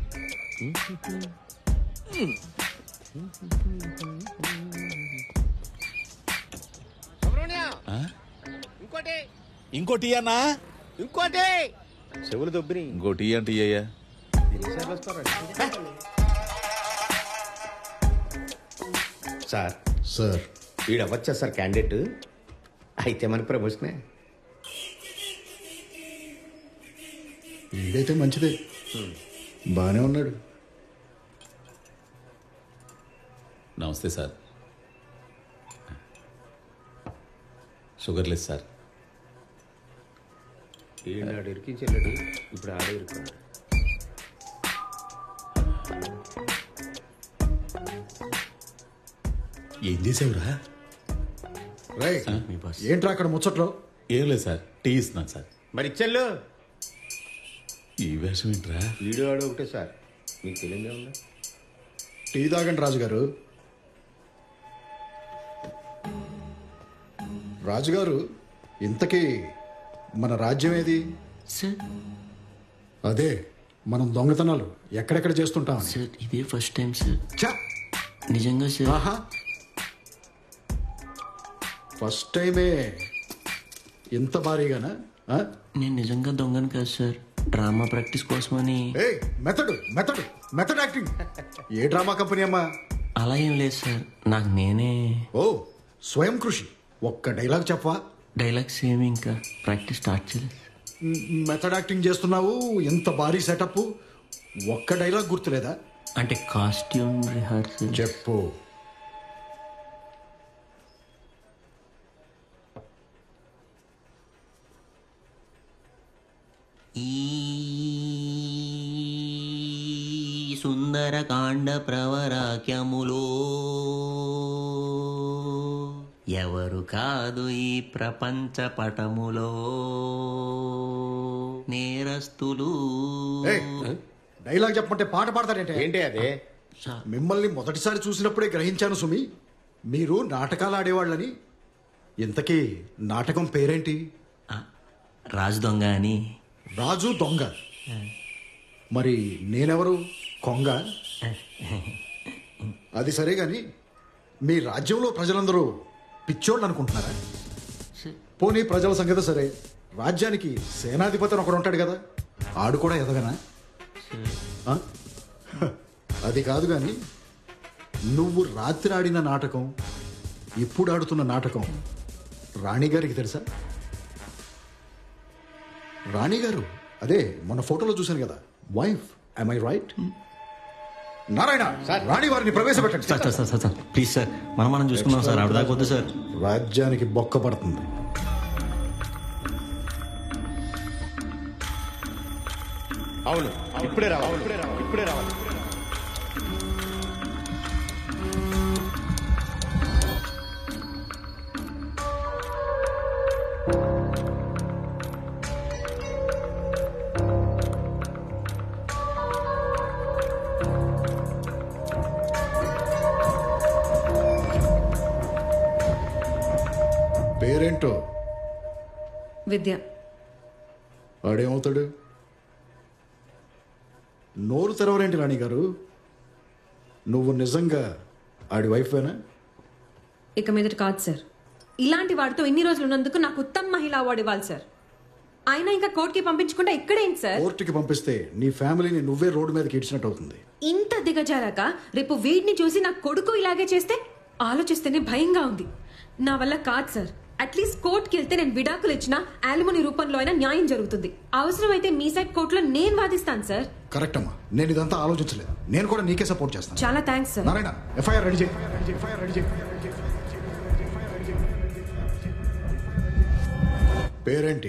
ఆ? ఇంకోటి ఇంకోటి అన్నా ఇంకోటి చెవులు దొబ్బిని ఇంకోటి అంటే అయ్యా సార్ సార్ వీడు అవ్వచ్చా సార్ క్యాండిడేట్ అయితే మన ప్రమోషనే వీడైతే మంచిదే బాగానే ఉన్నాడు నమస్తే సార్ షుగర్ లెస్ సార్ ఈనాడు ఇరికించాడు ఇప్పుడు ఆడే ఇరుకున్నాడు ఏం చేసావురా రై ఏంట్రా అక్కడ ముచ్చట్లో ఏం లేదు సార్ టీ ఇస్తున్నాను సార్ మరి ఇచ్చెళ్ళు ఈ వేషం ఏంట్రా వీడియో ఆడు ఒకటే సార్ మీకు తెలియదే ఉందా టీ తాగండి రాజుగారు రాజుగారు ఇంతకీ మన రాజ్యం ఏది అదే మనం దొంగతనాలు ఎక్కడెక్కడ చేస్తుంటాం సార్ ఇదే ఫస్ట్ టైం సార్ నిజంగా సార్ ఆహా ఫస్ట్ టైమే ఇంత భారీగానా ఆ? నేను నిజంగా దొంగను కాదు సార్ డ్రామా ప్రాక్టీస్ కోసమని ఏయ్ మెథడ్ మెథడ్ మెథడ్ యాక్టింగ్ ఏ డ్రామా కంపెనీ అమ్మా అలా ఏం లేదు సార్ నాకు నేనే ఓ స్వయం కృషి ఒక్క డైలాగ్ చెప్పవా డైలాగ్స్ ఏమి ఇంకా ప్రాక్టీస్ స్టార్ట్ చేయలేదు మెథడ్ యాక్టింగ్ చేస్తున్నావు ఇంత భారీ సెటప్ ఒక్క డైలాగ్ గుర్తులేదా అంటే కాస్ట్యూమ్ రిహార్సల్ చెప్పు ఈ సుందరకాండ ప్రవరాక్యములో ఎవరు కాదు ఈ ప్రపంచ పటములో నేరస్తులు డైలాగ్ చెప్పమంటే పాట పాడతాడంటే ఏంటి అదే మిమ్మల్ని మొదటిసారి చూసినప్పుడే గ్రహించాను సుమి మీరు నాటకాలు ఆడేవాళ్ళని ఇంతకీ నాటకం పేరేంటి రాజు దొంగ అని రాజు దొంగ మరి నేనెవరు కొంగ అది సరే గాని మీ రాజ్యంలో ప్రజలందరూ పిచ్చోళ్ళు అనుకుంటున్నారా పోనీ ప్రజల సంగతి సరే రాజ్యానికి సేనాధిపతి అని ఒకడు ఉంటాడు కదా ఆడు కూడా ఎదగనా ఆ? అది కాదు గాని నువ్వు రాత్రి ఆడిన నాటకం ఇప్పుడు ఆడుతున్న నాటకం రాణిగారికి తెలుసా రాణిగారు అదే మన ఫోటోలో చూశాను కదా wife I I right Narayana రాణి వారిని ప్రవేశపెట్టండి sir sir sir sir please sir మనం మనం చూసుకుందాం సార్ ఆవిడ దాకా వద్దు సార్ రాజ్యానికి బొక్క పడుతుంది అవును ఇప్పుడే రావాలి ఇప్పుడే రావాలి ఇప్పుడే రావాలి పేరేంటో విద్య వాడేమవుతాడు నోరు తెరవరేంటి రాణి గారు నువ్వు నిజంగా ఆడి వైఫేనా ఇక మీదట కాదు సార్ ఇలాంటి వాడితో ఇన్ని రోజులు ఉన్నందుకు నాకు ఉత్తమ మహిళా అవార్డు ఇవ్వాలి సార్ అయినా ఇంకా కోర్టుకి పంపించకుండా ఇక్కడేంటి సార్ కోర్టుకి పంపిస్తే నీ ఫ్యామిలీని నువ్వే రోడ్డు మీదకి ఇచ్చినట్టు అవుతుంది ఇంత దిగజారాక రేపు వీడిని చూసి నా కొడుకు ఇలాగే చేస్తే ఆలోచిస్తేనే భయంగా ఉంది నా వల్ల కాదు సార్ అట్లీస్ట్ కోర్టుకి వెళ్తే నేను విడాకులు ఇచ్చిన యాలిమోని రూపంలో అయినా న్యాయం జరుగుతుంది అవసరమైతే మీ సైడ్ కోర్టులో నేను వాదిస్తాను సార్ కరెక్ట్ అమ్మా నేను ఇదంతా ఆలోచించలేదు నేను కూడా నీకే సపోర్ట్ చేస్తాను చాలా thanks sir Narayana FIR ready చేయి ఎఫ్ఐఆర్ రెడీ చేయి పేరేంటి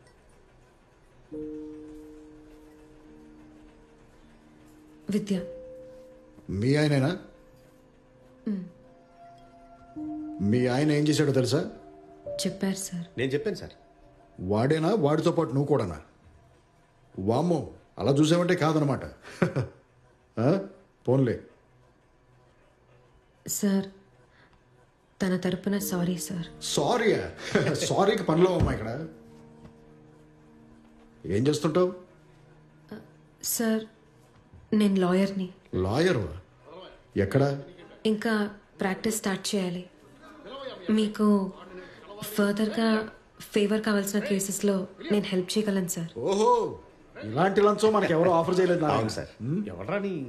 విద్య మీ ఆయనేనా మ్. మీ ఆయన ఏం చేశాడో తెలుసా చెప్పారు సార్ నేను చెప్పాను సార్ వాడేనా వాడితో పాటు నువ్వు కూడానా వామ్మో అలా చూసావంటే కాదనమాట ఆ? పోన్లే సార్ తన తరపున సారీ సార్ సారీ సారీకి పనిలో అమ్మా ఇక్కడ ఏం చేస్తుంటావు సార్ నేను లాయర్ని లాయర్ ఎక్కడ ఇంకా ప్రాక్టీస్ స్టార్ట్ చేయాలి మీకు ఫర్దర్గా ఫేవర్ కావాల్సిన కేసెస్లో నేను హెల్ప్ చేయగలను సార్ ఓహో ఇలాంటి లంచం మనకి ఎవరో ఆఫర్ చేయలేదు నారాయణ. అవును సార్ మ్? ఎవడరా నీ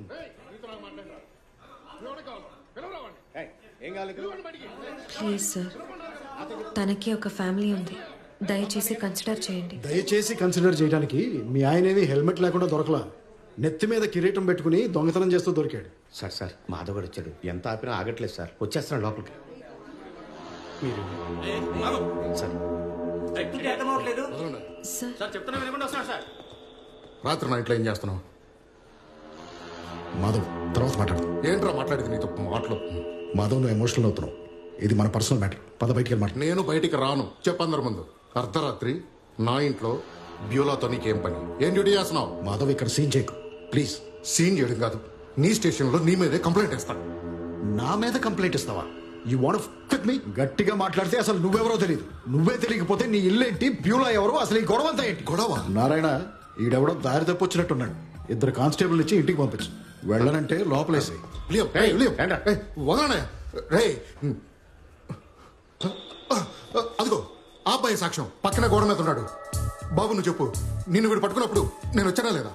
ఏం కావాలి ప్లీజ్ సార్ తనకి ఒక ఫ్యామిలీ ఉంది దయచేసి కన్సిడర్ చేయండి దయచేసి కన్సిడర్ చేయడానికి మీ ఆయనేవి హెల్మెట్ లేకుండా దొరకలా నెత్తి మీద కిరీటం పెట్టుకుని దొంగతనం చేస్తూ దొరికాడు సార్ సార్ మాధవ్ గారు వచ్చాడు ఎంత ఆపినా ఆగట్లేదు సార్ వచ్చేస్తున్నాడు లోపలికి మీరు సార్ చెప్తుంటే అర్థమవట్లేదు సార్ చెప్తున్నా వినకుండా వస్తున్నాడు సార్ రాత్రి నా ఇంట్లో ఏం చేస్తున్నావు మాధవ్ తర్వాత మాట్లాడు ఏంట్రా మాట్లాడేది నీతో మాటలు మాధవ్ నువ్వు ఎమోషనల్ అవుతున్నావు ఇది మన పర్సనల్ మ్యాటర్ పద బయటికి వెళ్ళి మాట్లాడు నేను బయటికి రాను చెప్పందరి ముందు అర్ధరాత్రి నా ఇంట్లో బ్యూలాతో నీకేం పని ఏం డ్యూటీ చేస్తున్నావు మాధవ్ ఇక్కడ సీన్ చేయకు ప్లీజ్ సీన్ చేయడం కాదు నీ స్టేషన్లో నీ మీదే కంప్లైంట్ ఇస్తాను నా మీద కంప్లైంట్ ఇస్తావా యూ వాంట్ ఫిట్ మీ గట్టిగా మాట్లాడితే అసలు నువ్వెవరో తెలియదు నువ్వే తెలియకపోతే నీ ఇల్లేంటి బ్యూలా ఎవరో అసలు ఈ గొడవ అంతా ఏంటి గొడవ నారాయణ ఈడెవడో దారి తప్పొచ్చినట్టున్నాడు ఇద్దరు కానిస్టేబుల్ ఇచ్చి ఇంటికి పంపించు వెళ్ళనంటే లోపలేసి లియం, ఏయ్, లియం, ఏయ్, వదలనే. రేయ్. అదిగో ఆ అబ్బాయి సాక్ష్యం పక్కన గోడ మీద ఉన్నాడు బాబు నువ్వు చెప్పు నిన్ను వీడు పట్టుకున్నప్పుడు నేను వచ్చానా లేదా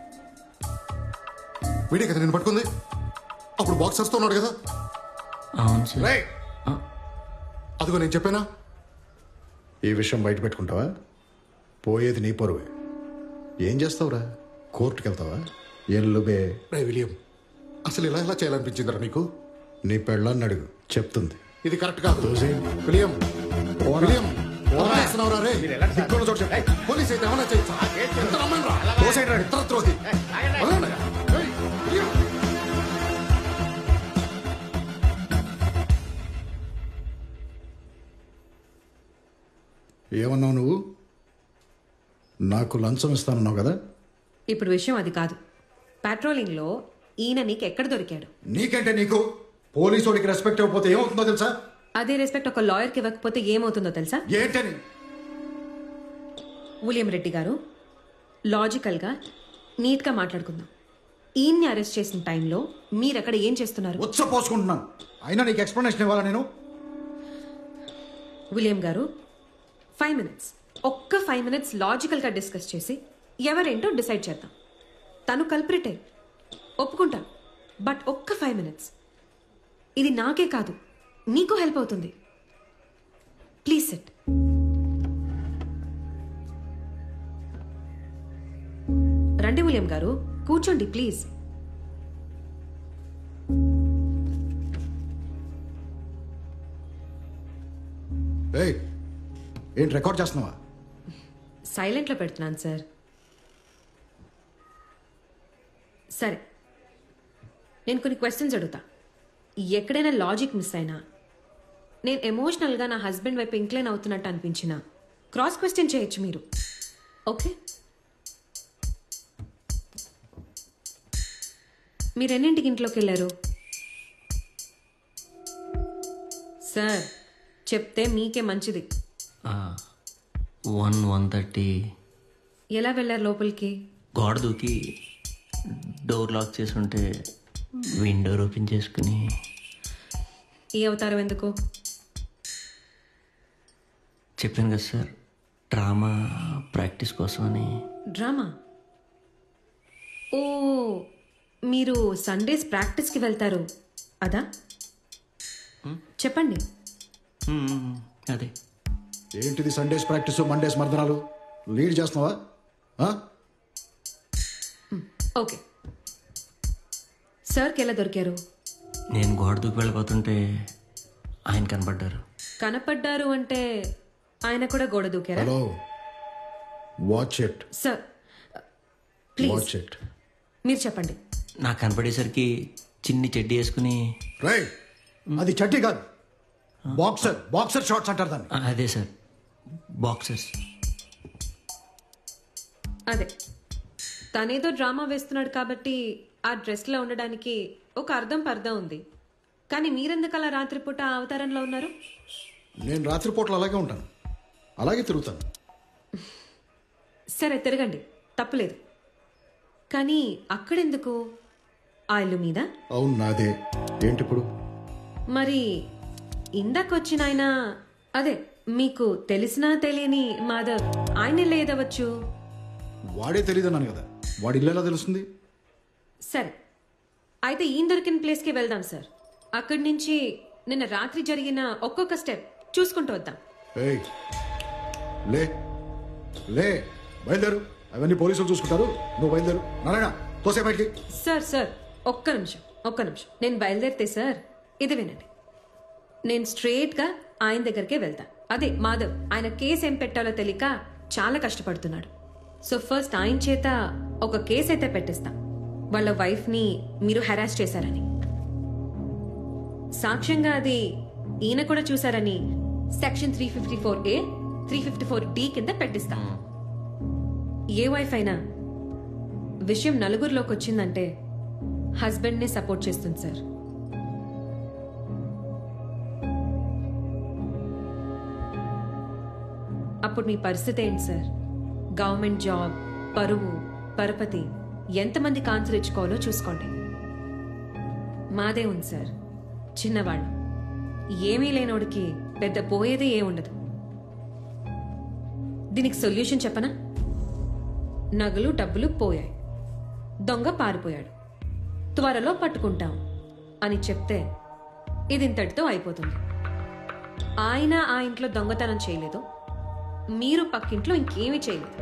వీడే కదా నేను పట్టుకుంది అప్పుడు బాక్సర్స్ తో ఉన్నాడు కదా అవును సార్ రేయ్. అదిగో నేను చెప్పానా ఈ విషయం బయట పెట్టుకుంటావా పోయేది నీ పరువే ఏం చేస్తావురా కోర్టుకి వెళ్తావా ఏం లుబే రే విలియం అసలు ఇలా ఎలా చేయాలనిపించిందిరా నీకు నీ పెళ్ళాన్ని అడుగు చెప్తుంది ఇది కరెక్ట్ కాదు విలియం విలియం ఎలా చేస్తున్నావురా రే దిక్కున్న చోటు చెప్పు. పోలీస్ అయితే ఏమన్నా చేయొచ్చా? ఎంత నమ్మనురా? ఇతరత్రోహి. వదలండి. ఏయ్, విలియం. ఏమన్నావు నువ్వు నాకు లంచం ఇస్తానన్నావు కదా ఇప్పుడు విషయం అది కాదు పెట్రోలింగ్లో ఈయన నీకు ఎక్కడ దొరికాడు నీకంటే నీకు పోలీసు వాడికి రెస్పెక్ట్ ఇవ్వకపోతే ఏమవుతుందో తెలుసా అదే రెస్పెక్ట్ ఒక లాయర్కి ఇవ్వకపోతే ఏమవుతుందో తెలుసా ఏంటని విలియం రెడ్డి గారు లాజికల్గా నీట్గా మాట్లాడుకుందాం ఈయన్ని అరెస్ట్ చేసిన టైంలో మీరు అక్కడ ఏం చేస్తున్నారు ఉచ్చ పోసుకుంటున్నాను అయినా నీకు ఎక్స్ప్లెనేషన్ ఇవ్వాలా నేను విలియం గారు ఫైవ్ మినిట్స్ ఒక్క ఫైవ్ మినిట్స్ లాజికల్గా డిస్కస్ చేసి ఎవరేంటో డిసైడ్ చేద్దాం తను కల్ప్రిటే ఒప్పుకుంటా బట్ ఒక్క ఫైవ్ మినిట్స్ ఇది నాకే కాదు నీకు హెల్ప్ అవుతుంది ప్లీజ్ సెట్ రండి విలియం గారు కూర్చోండి ప్లీజ్ ఏయ్ ఏంటి రికార్డ్ చేస్తున్నావా సైలెంట్లో పెడుతున్నాను సార్ సరే నేను కొన్ని క్వశ్చన్స్ అడుగుతా ఎక్కడైనా లాజిక్ మిస్ అయినా నేను ఎమోషనల్గా నా హస్బెండ్ వైపు ఇంక్లైన్ అవుతున్నట్టు అనిపించినా క్రాస్ క్వశ్చన్ చేయొచ్చు మీరు ఓకే మీరు ఎన్నింటికి ఇంట్లోకి వెళ్ళారు సార్ చెప్తే మీకే మంచిది వన్ వన్ థర్టీ ఎలా వెళ్ళారు లోపలికి గోడ దూకి డోర్ లాక్ చేసి ఉంటే విండో ఓపెన్ చేసుకుని ఈ అవతారం ఎందుకు చెప్పాను కదా సార్ డ్రామా ప్రాక్టీస్ కోసమని డ్రామా ఓ మీరు సండేస్ ప్రాక్టీస్కి వెళ్తారు అదా చెప్పండి మ్మ్, అదే ఏంటిది సండేస్ ప్రాక్టీస్ మండేస్ మర్దనాలు లీడ్ చేస్తున్నావా ఆ? ఓకే సార్కి ఎలా దొరికారు నేను గోడ దూకి వెళ్ళిపోతుంటే ఆయన కనపడ్డారు కనపడ్డారు అంటే ఆయన కూడా గోడ దూకారా hello watch it sir please watch it మీరు చెప్పండి నాకు కనపడేసరికి చిన్ని చెడ్డి వేసుకుని రై అది చట్టి కాదు బాక్సర్ బాక్సర్ షార్ట్స్ అంటారు దాన్ని ఆ, అదే సార్ బాక్సర్స్ అదే తనేదో డ్రామా వేస్తున్నాడు కాబట్టి ఆ డ్రెస్లో ఉండడానికి ఒక అర్థం పర్థం ఉంది కానీ మీరెందుకు అలా రాత్రిపూట ఆ అవతారంలో ఉన్నారు నేను రాత్రిపూట్ల అలాగే ఉంటాను అలాగే తిరుగుతాను సరే తిరగండి తప్పులేదు కానీ అక్కడెందుకు ఆ ఇల్లు మీద అవును నాదే ఏంటి ఇప్పుడు మరి ఇందాకొచ్చిన ఆయన అదే మీకు తెలిసినా తెలియని మాధవ్ ఆయన లేదవచ్చు వాడే తెలియదు అన్నాను కదా వాడి ఇల్లు ఎలా తెలుస్తుంది సరే అయితే ఈయన దొరికిన ప్లేస్కి వెళ్దాం సార్ అక్కడి నుంచి నిన్న రాత్రి జరిగిన ఒక్కొక్క స్టెప్ చూసుకుంటూ వద్దాం ఏయ్ లే లే బయలుదేరు అవన్నీ పోలీసులు చూసుకుంటారు నువ్వు బయలుదేరు నారాయణ తోసే బయటికి సార్ సార్ ఒక్క నిమిషం ఒక్క నిమిషం నేను బయలుదేరితే సార్ ఇది వినండి నేను స్ట్రైట్గా ఆయన దగ్గరికే వెళ్తా అదే మాధవ్ ఆయన కేసు ఏం పెట్టాలో తెలియక చాలా కష్టపడుతున్నాడు సో ఫస్ట్ ఆయన చేత ఒక కేసు అయితే పెట్టిస్తా వాళ్ళ వైఫ్ ని మీరు హెరాస్ చేశారని సాక్ష్యంగా అది ఈయన కూడా చూశారని section three fifty four A three fifty four D కింద పెట్టిస్తా ఏ వైఫ్ అయినా విషయం నలుగురిలోకి వచ్చిందంటే హస్బెండ్ ని సపోర్ట్ చేస్తుంది సార్ అప్పుడు మీ పరిస్థితి ఏంటి సార్ గవర్నమెంట్ జాబ్ పరువు పరపతి ఎంతమంది కాన్సర్ ఇచ్చుకోవాలో చూసుకోండి మాదే ఉంది సార్ చిన్నవాళ్ళు ఏమీ లేనోడికి పెద్ద పోయేదే ఏ ఉండదు దీనికి సొల్యూషన్ చెప్పనా నగలు డబ్బులు పోయాయి దొంగ పారిపోయాడు త్వరలో పట్టుకుంటాం అని చెప్తే ఇది ఇంతటితో అయిపోతుంది ఆయన ఆ ఇంట్లో దొంగతనం చేయలేదు మీరు పక్కింట్లో ఇంకేమీ చేయలేదు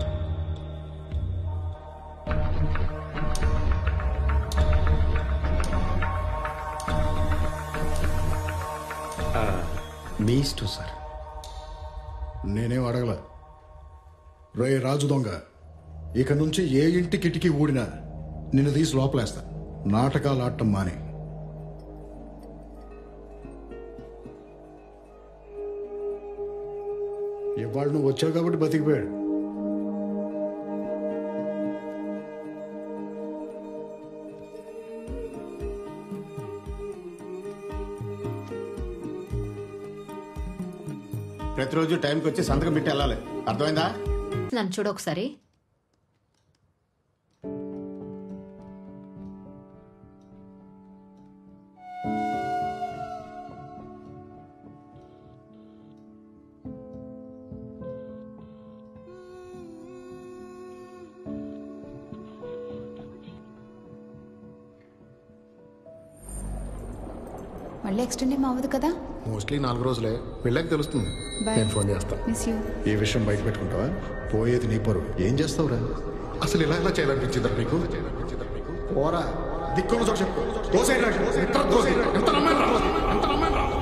మీ ఇష్టం సార్ నేనేం అడగల రే రాజు దొంగ ఇక నుంచి ఏ ఇంటి కిటికీ ఊడినా నిన్ను తీసి లోపలేస్తా నాటకాలు ఆడటం మానే ఇవాళ నువ్వు వచ్చావు కాబట్టి బతికిపోయాడు ప్రతిరోజు టైంకి వచ్చి సంతకం పెట్టి వెళ్ళాలి అర్థమైందా నన్ను చూడు ఒకసారి మళ్ళీ ఎక్స్టెండ్ ఏం అవ్వదు కదా మోస్ట్లీ నాలుగు రోజులే వెళ్ళాక తెలుస్తుంది Bye. నేను ఫోన్ చేస్తా మిస్ యూ ఈ విషయం బయట పెట్టుకుంటావా పోయేది నీ పరువు ఏం చేస్తావురా అసలు ఇలా ఎలా చేయాలనిపించిందా మీకు పోరా దిక్కున్న చోట చెప్పు దోసేయ్ రా. ఎంత దోసేయ్. ఎంత నమ్మాను రా. ఎంత నమ్మాను రా.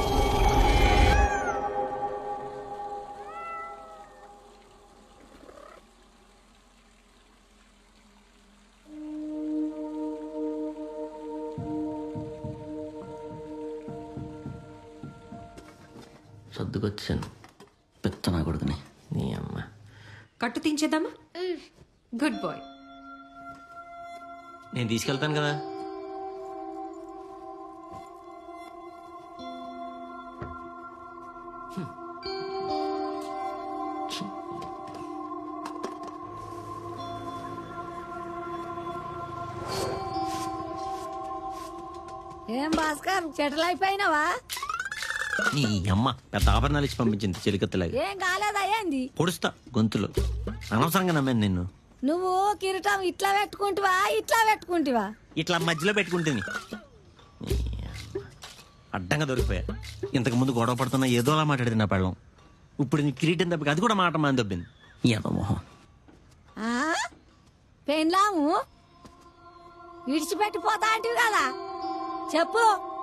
సర్దుకొచ్చాను పెత్త నా కొడుకుని నీ అమ్మ కట్టు తీంచేద్దామా గుడ్ బాయ్ నేను తీసుకెళ్తాను కదా ఏం భాస్కర్ సెటిల్ అయిపోయినావా నీ అమ్మ పెద్ద ఆభరణాలు ఇచ్చి పంపించింది చెలికత్తలాగా ఏం కాలేదా ఏంది పొడుస్తా గొంతులో అనవసరంగా నమ్మాను నిన్ను నువ్వు కిరీటం ఇట్లా పెట్టుకుంటివా ఇట్లా పెట్టుకుంటివా ఇట్లా మధ్యలో పెట్టుకుంటుంది అడ్డంగా దొరికిపోయా ఇంతకు ముందు గొడవ పడుతున్నా ఏదో అలా మాట్లాడింది నా పెళ్ళం ఇప్పుడు నీ కిరీటం దెబ్బకి అది కూడా మాట మాని దొబ్బింది ఏదో మొహం ఆ? పెళ్ళాము విడిచిపెట్టిపోతా అంటివి కదా చెప్పు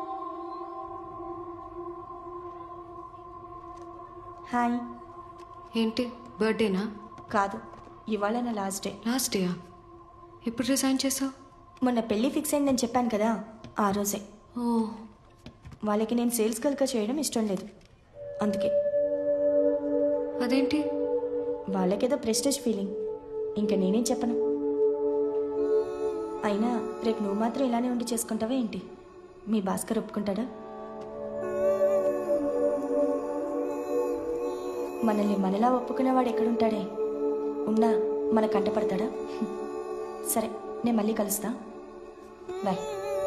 హాయ్ ఏంటి బర్త్డేనా కాదు ఇవాళ నా లాస్ట్ డే లాస్ట్ డేయా ఎప్పుడు రిజైన్ చేసావు మొన్న పెళ్లి ఫిక్స్ అయిందని చెప్పాను కదా ఆ రోజే ఓ వాళ్ళకి నేను సేల్స్ గర్ల్గా చేయడం ఇష్టం లేదు అందుకే అదేంటి వాళ్ళకేదో ప్రెస్టేజ్ ఫీలింగ్ ఇంకా నేనేం చెప్పను అయినా రేపు నువ్వు మాత్రం ఇలానే ఉండి చేసుకుంటావా ఏంటి మీ భాస్కర్ ఒప్పుకుంటాడా మనల్ని మనలా ఒప్పుకునేవాడు ఎక్కడుంటాడే ఉన్నా మన కంటపడతాడా సరే నేను మళ్ళీ కలుస్తా బాయ్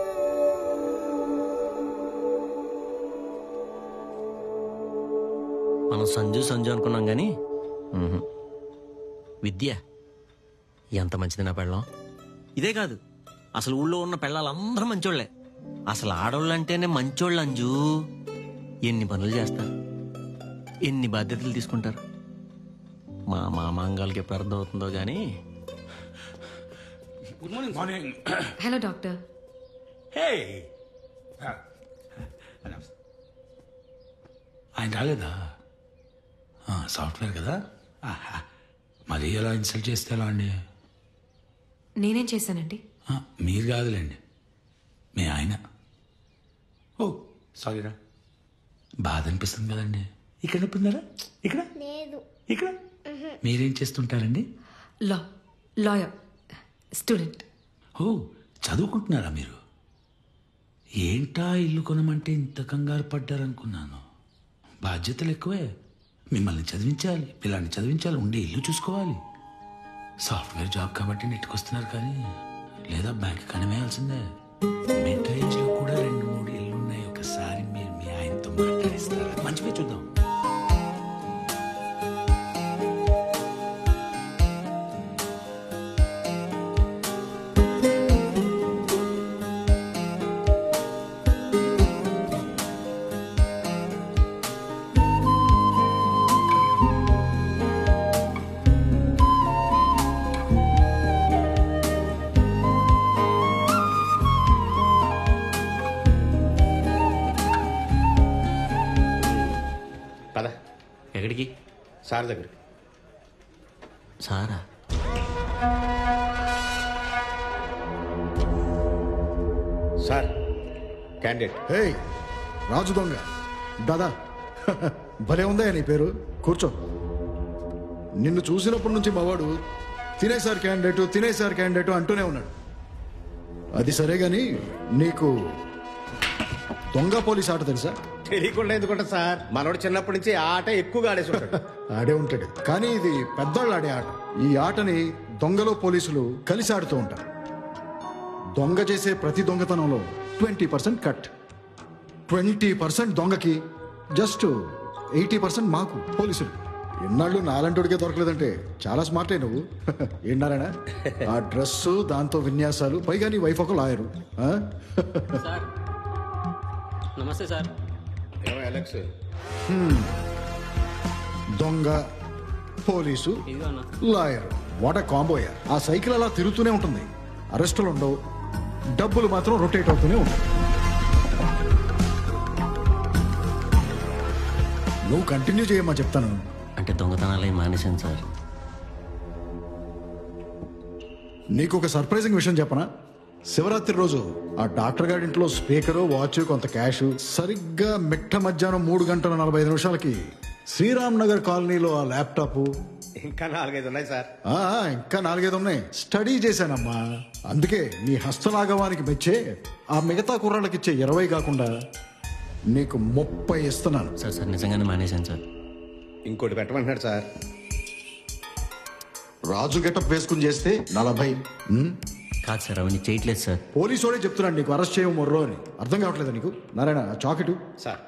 మనం సంజు సంజు అనుకున్నాం కానీ మ్మ్హ్. విద్య ఎంత మంచిది నా పెళ్ళం ఇదే కాదు అసలు ఊళ్ళో ఉన్న పెళ్ళాలందరూ మంచోళ్లే అసలు ఆడోళ్ళు అంటేనే మంచోళ్ళు అంజు ఎన్ని పనులు చేస్తారు ఎన్ని బాధ్యతలు తీసుకుంటారు మా మామాంగాలకి ఎప్పుడు అర్థం అవుతుందో కానీ good morning morning hello doctor hey ఆయన రాలేదా సాఫ్ట్వేర్ కదా ఆహా. మరీ ఎలా ఇన్సల్ట్ చేస్తే ఎలా అండి నేనేం చేశానండి ఆ, మీరు కాదులేండి మీ ఆయన ఓ సారీరా బాధ అనిపిస్తుంది కదండి ఇక్కడ నొప్పిందారా ఇక్కడ లేదు ఇక్కడ మీరేం చేస్తుంటారండి లా లాయర్ స్టూడెంట్ ఓ చదువుకుంటున్నారా మీరు ఏంటా ఇల్లు కొనమంటే ఇంత కంగారు పడ్డారనుకున్నాను బాధ్యతలు ఎక్కువే మిమ్మల్ని చదివించాలి పిల్లాన్ని చదివించాలి ఉండే ఇల్లు చూసుకోవాలి సాఫ్ట్వేర్ జాబ్ కాబట్టి నెట్టుకొస్తున్నారు కానీ లేదా బ్యాంక్ కనివేయాల్సిందే మిడ్ రేంజ్ లో కూడా రెండు మూడు ఇల్లు ఉన్నాయి ఒకసారి మీరు మీ ఆయనతో మాట్లాడిస్తారా మంచిగా చూద్దాం పద ఎక్కడికి సార్ దగ్గరికి సారా సార్ క్యాండిడేట్ హే రాజు దొంగ దాదా భలే ఉందా నీ పేరు కూర్చో నిన్ను చూసినప్పటి నుంచి మావాడు తినేసారు క్యాండిడేట్ తినేసారు క్యాండిడేట్ అంటూనే ఉన్నాడు అది సరే గాని నీకు దొంగ పోలీస్ ఆట తెలుసా తెలియకుండా ఎందుకుంటా సార్ మనోడు చిన్నప్పటి నుంచి ఆ ఆట ఎక్కువగా ఆడేసి ఉంటాడు ఆడే ఉంటాడు కానీ ఇది పెద్దోళ్ళు ఆడే ఆట ఈ ఆటని దొంగలు పోలీసులు కలిసి ఆడుతూ ఉంటారు దొంగ చేసే ప్రతి దొంగతనంలో twenty percent cut twenty percent దొంగకి జస్ట్ ఎయిటీ పర్సెంట్ మాకు పోలీసులు ఎన్నాళ్ళు నాలంటోడికే దొరకలేదంటే చాలా స్మార్టే నువ్వు ఏంటారాయణ ఆ డ్రెస్సు దాంతో విన్యాసాలు పైగా నీ వైఫ్ ఒక లాయరు ఆ? నమస్తే సార్ ఏమో అలెక్స్ హ్మ్. దొంగ పోలీసు ఇదిగో అన్న లాయర్ వాట్ కాంబోయర్ ఆ సైకిల్ అలా తిరుగుతూనే ఉంటుంది అరెస్టులు ఉండవు డబ్బులు మాత్రం రొటేట్ అవుతూనే ఉంటాయి నువ్వు కంటిన్యూ చేయమ్మా చెప్తాను అంటే దొంగతనాలు మానేశాను సార్ నీకు ఒక సర్ప్రైజింగ్ విషయం చెప్పనా శివరాత్రి రోజు ఆ డాక్టర్ గారి ఇంట్లో స్పీకరు వాచ్ కొంత క్యాష్ సరిగ్గా మిట్ట మధ్యాహ్నం మూడు గంటల నలభై ఐదు నిమిషాలకి శ్రీరామ్ నగర్ కాలనీలో ఆ ల్యాప్టాప్ ఇంకా నాలుగైదు ఉన్నాయి సార్ ఆ, ఇంకా నాలుగైదు ఉన్నాయి స్టడీ చేశానమ్మా అందుకే నీ హస్తలాఘవానికి మెచ్చే ఆ మిగతా కుర్రాళ్ళకి ఇచ్చే ఇరవై కాకుండా నీకు ముప్పై ఇస్తున్నాను సార్ సార్ నిజంగానే మానేశాను సార్ ఇంకోటి పెట్టమంటున్నాడు సార్ రాజు గెటప్ వేసుకుని చేస్తే నలభై ఉమ్, కాదు సార్ అవన్నీ చేయట్లేదు సార్ పోలీసు వాడే చెప్తున్నాడు నీకు అరెస్ట్ చేయవు మొర్రో అని అర్థం కావట్లేదు నీకు నారాయణ ఆ చాకెట్ సార్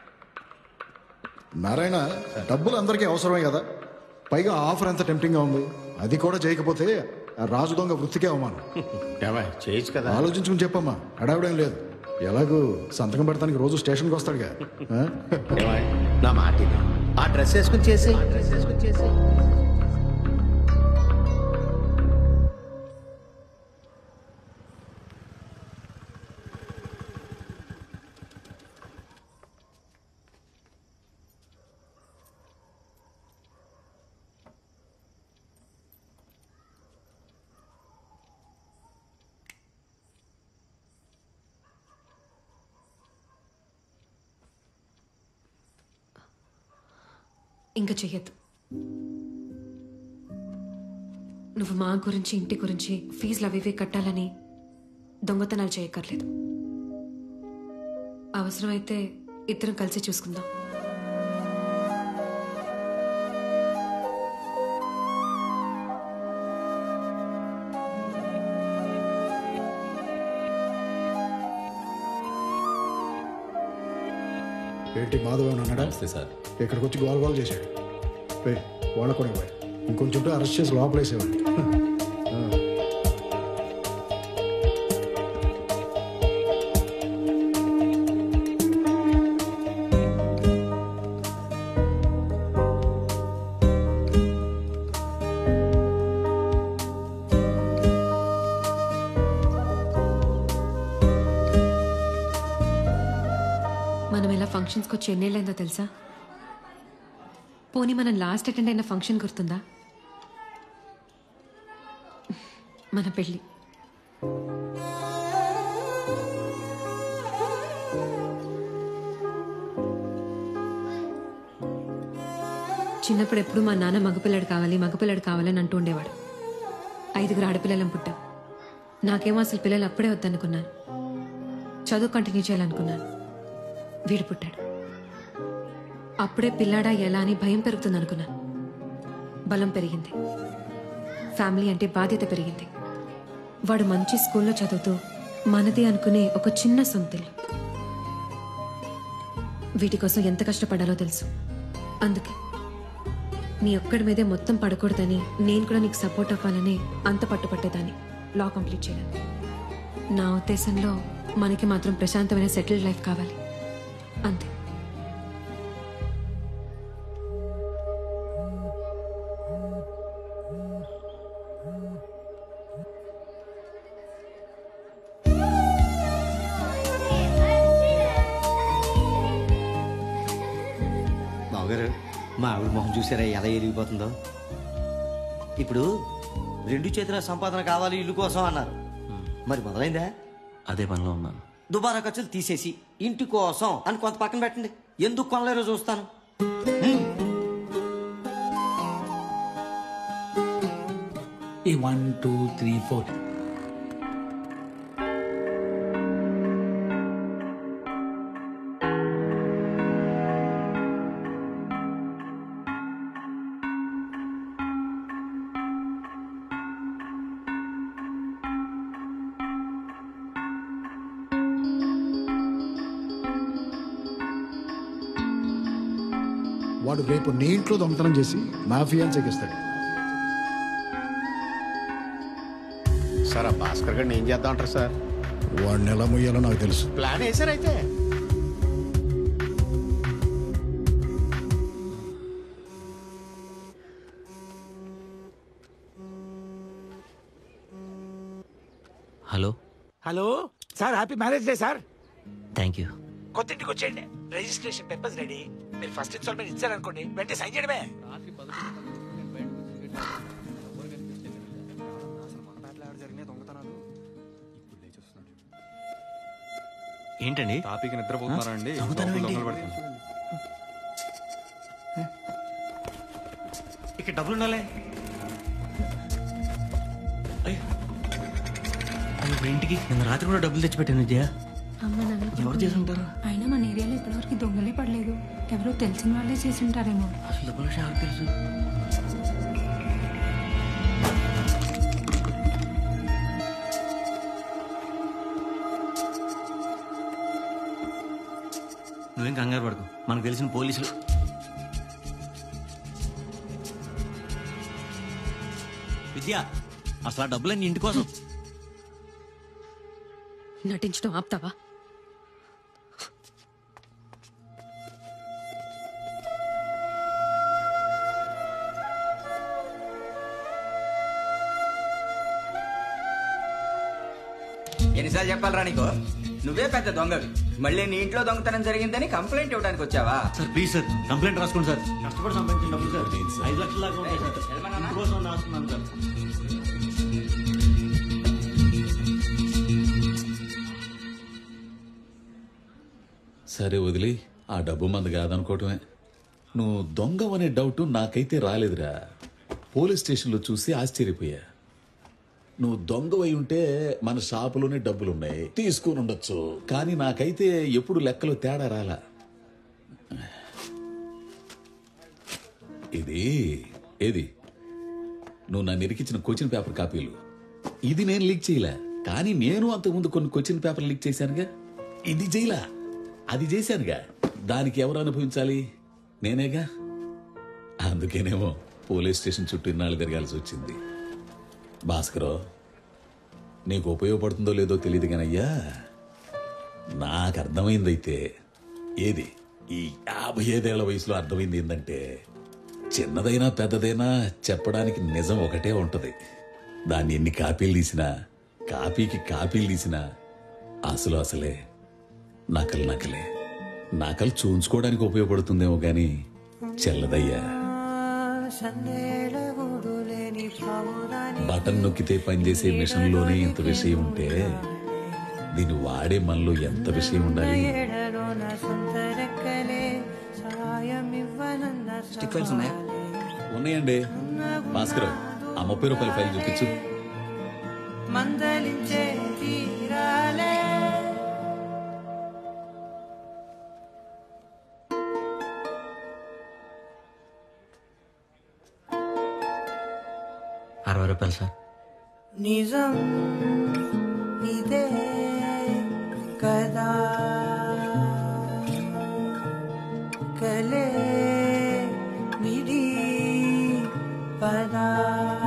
నారాయణ డబ్బులు అందరికీ అవసరమే కదా పైగా ఆఫర్ ఎంత టెంప్టింగ్ గా ఉంది అది కూడా చేయకపోతే ఆ రాజు దొంగ వృత్తికే అవమానం చేయొచ్చు కదా ఆలోచించుకుని చెప్పమ్మా హడావిడేం లేదు ఎలాగూ సంతకం పెడతానికి రోజు స్టేషన్కి వస్తాడుగా ఆ? ఏమాయ్, నా మాట విను. ఆ డ్రెస్ వేసుకుని చేసి డ్రెస్ వేసుకుని చేసి ఇంకా చెయ్యొద్దు నువ్వు మా గురించి ఇంటి గురించి ఫీజులు అవి ఇవి కట్టాలని దొంగతనాలు చేయక్కర్లేదు అవసరమైతే ఇద్దరం కలిసి చూసుకుందాం ఏంటి మాధవ్ అని అన్నాడా సార్ ఇక్కడికి వచ్చి గోల గోల చేశాడు రే వాళ్ళ కూడా ఇవ్వాలి ఇంకొంచెం ఉంటే అరెస్ట్ చేసి లోపలేసేవాడిని ఆ. మనం ఇలా ఫంక్షన్స్కి వచ్చి ఎన్నేళ్ళైందో తెలుసా పోనీ మనం లాస్ట్ అటెండ్ అయిన ఫంక్షన్ గుర్తుందా మన పెళ్ళి చిన్నప్పుడు ఎప్పుడు మా నాన్న మగపిల్లడు కావాలి మగపిల్లడు కావాలని అంటూ ఉండేవాడు ఐదుగురు ఆడపిల్లలం పుట్టాం నాకేమో అసలు పిల్లలు అప్పుడే వద్దనుకున్నాను చదువు కంటిన్యూ చేయాలనుకున్నాను వీడు పుట్టాడు అప్పుడే పిల్లాడా ఎలా అని భయం పెరుగుతుంది అనుకున్నాను బలం పెరిగింది ఫ్యామిలీ అంటే బాధ్యత పెరిగింది వాడు మంచి స్కూల్లో చదువుతూ మనది అనుకునే ఒక చిన్న సొంతిల్లు వీటి కోసం ఎంత కష్టపడాలో తెలుసు అందుకే నీ ఒక్కడి మీదే మొత్తం పడకూడదని నేను కూడా నీకు సపోర్ట్ అవ్వాలని అంత పట్టుపట్టేదాన్ని లా కంప్లీట్ చేయడానికి నా ఉద్దేశంలో మనకి మాత్రం ప్రశాంతమైన సెటిల్డ్ లైఫ్ కావాలి అంతే బావగారు మా ఆవిడ మొహం చూసారా ఎలా ఎరిగిపోతుందో ఇప్పుడు రెండు చేతుల సంపాదన కావాలి ఇల్లు కోసం అన్నారు మరి మొదలైందా అదే పనిలో ఉన్నాను దుబారా ఖర్చులు తీసేసి ఇంటి కోసం అని కొంత పక్కన పెట్టండి ఎందుకు కొనలేరో చూస్తాను ఈ వన్ టూ త్రీ ఫోర్ వాడు రేపు నీ ఇంట్లో దొంగతనం చేసి నా ఫియాన్సీకి ఇస్తాడు సార్ ఆ భాస్కర్ గారిని ఏం చేద్దాం అంటారు సార్ వాడిని ఎలా మొయ్యాలో నాకు తెలుసు ప్లాన్ వేసారైతే hello hello sir happy marriage day sir thank you కొత్త ఇంటికి వచ్చేయండి రిజిస్ట్రేషన్ పేపర్స్ రెడీ మీరు ఫస్ట్ ఇన్స్టాల్మెంట్ ఇచ్చారనుకోండి వెంటనే సైన్ చేయడమే ఏంటండి టాపిక్ నిద్రపోతున్నారా అండి దొంగతనం లోపల ఏంటి? దొంగలు పడుతున్నారు. ఇక్కడ డబ్బులు ఉండాలి అయ్యో. అయ్యో, ఇప్పుడు ఇంటికి నిన్న రాత్రి కూడా డబ్బులు తెచ్చిపెట్టాను విద్య అమ్మ నాన్న ఎవరు చేసి ఉంటారు అయినా మన ఏరియాలో ఇప్పటివరకు దొంగలే పడలేదు ఎవరో తెలిసిన వాళ్ళే చేసి ఉంటారేమో అసలు డబ్బుల విషయం ఎవరికి తెలుసు నువ్వేం కంగారు పడకు మనకు తెలిసిన పోలీసులు విద్య అసలు ఆ డబ్బులన్నీ ఇంటి కోసం నటించడం ఆపుతావా ఎన్నిసార్లు చెప్పాలరా నీకు నువ్వే పెద్ద దొంగవి మళ్ళీ నీ ఇంట్లో దొంగతనం జరిగిందని కంప్లైంట్ ఇవ్వడానికి వచ్చావా సార్ ప్లీజ్ సార్ కంప్లైంట్ రాసుకోండి సార్ కష్టపడి సంపాదించిన డబ్బులు సార్ ఐదు లక్షల దాకా ఉంటాయి సార్ ఇంటి కోసం రాసుకున్నాను సార్ సరే వదిలి ఆ డబ్బు మంది కాదనుకోవటమే నువ్వు దొంగవనే డౌట్ నాకైతే రాలేదురా పోలీస్ స్టేషన్లో చూసి ఆశ్చర్యపోయా నువ్వు దొంగవై ఉంటే మన షాపులోనే డబ్బులున్నాయి తీసుకుని ఉండొచ్చు కానీ నాకైతే ఎప్పుడు లెక్కలో తేడా రాలా ఇది ఏది నువ్వు నన్ను ఇరికించిన క్వశ్చన్ పేపర్ కాపీలు ఇది నేను లీక్ చేయలే కానీ నేను అంతకుముందు కొన్ని క్వశ్చన్ పేపర్ లీక్ చేశానుగా ఇది చేయలా అది చేశానుగా దానికి ఎవరు అనుభవించాలి నేనేగా అందుకేనేమో పోలీస్ స్టేషన్ చుట్టూ ఇన్నాళ్ళు తిరగాల్సి వచ్చింది భాస్కరో నీకు ఉపయోగపడుతుందో లేదో తెలియదు కానయ్యా నాకు అర్థమైందైతే ఏది ఈ యాభై ఐదేళ్ల వయసులో అర్థమైంది ఏంటంటే చిన్నదైనా పెద్దదైనా చెప్పడానికి నిజం ఒకటే ఉంటది దాన్ని ఎన్ని కాపీలు తీసినా కాపీకి కాపీలు తీసినా అసలు అసలే నకలు నకలే నకలు చూంచుకోవడానికి ఉపయోగపడుతుందేమో గాని చెల్లదయ్యా బటన్ నొక్కితే పనిచేసే మిషన్లోనే ఇంత విషయం ఉంటే దీన్ని వాడే మనలో ఎంత విషయం ఉండాలి స్టిక్ ఫైల్స్ ఉన్నాయా ఉన్నాయండి భాస్కర్ ఆ ముప్పై రూపాయల ఫైల్ చూపించు మందలించే తీరాలే అరవై రూపాయలు సార్ నిజం ఇదే కదా కలే విడి పదా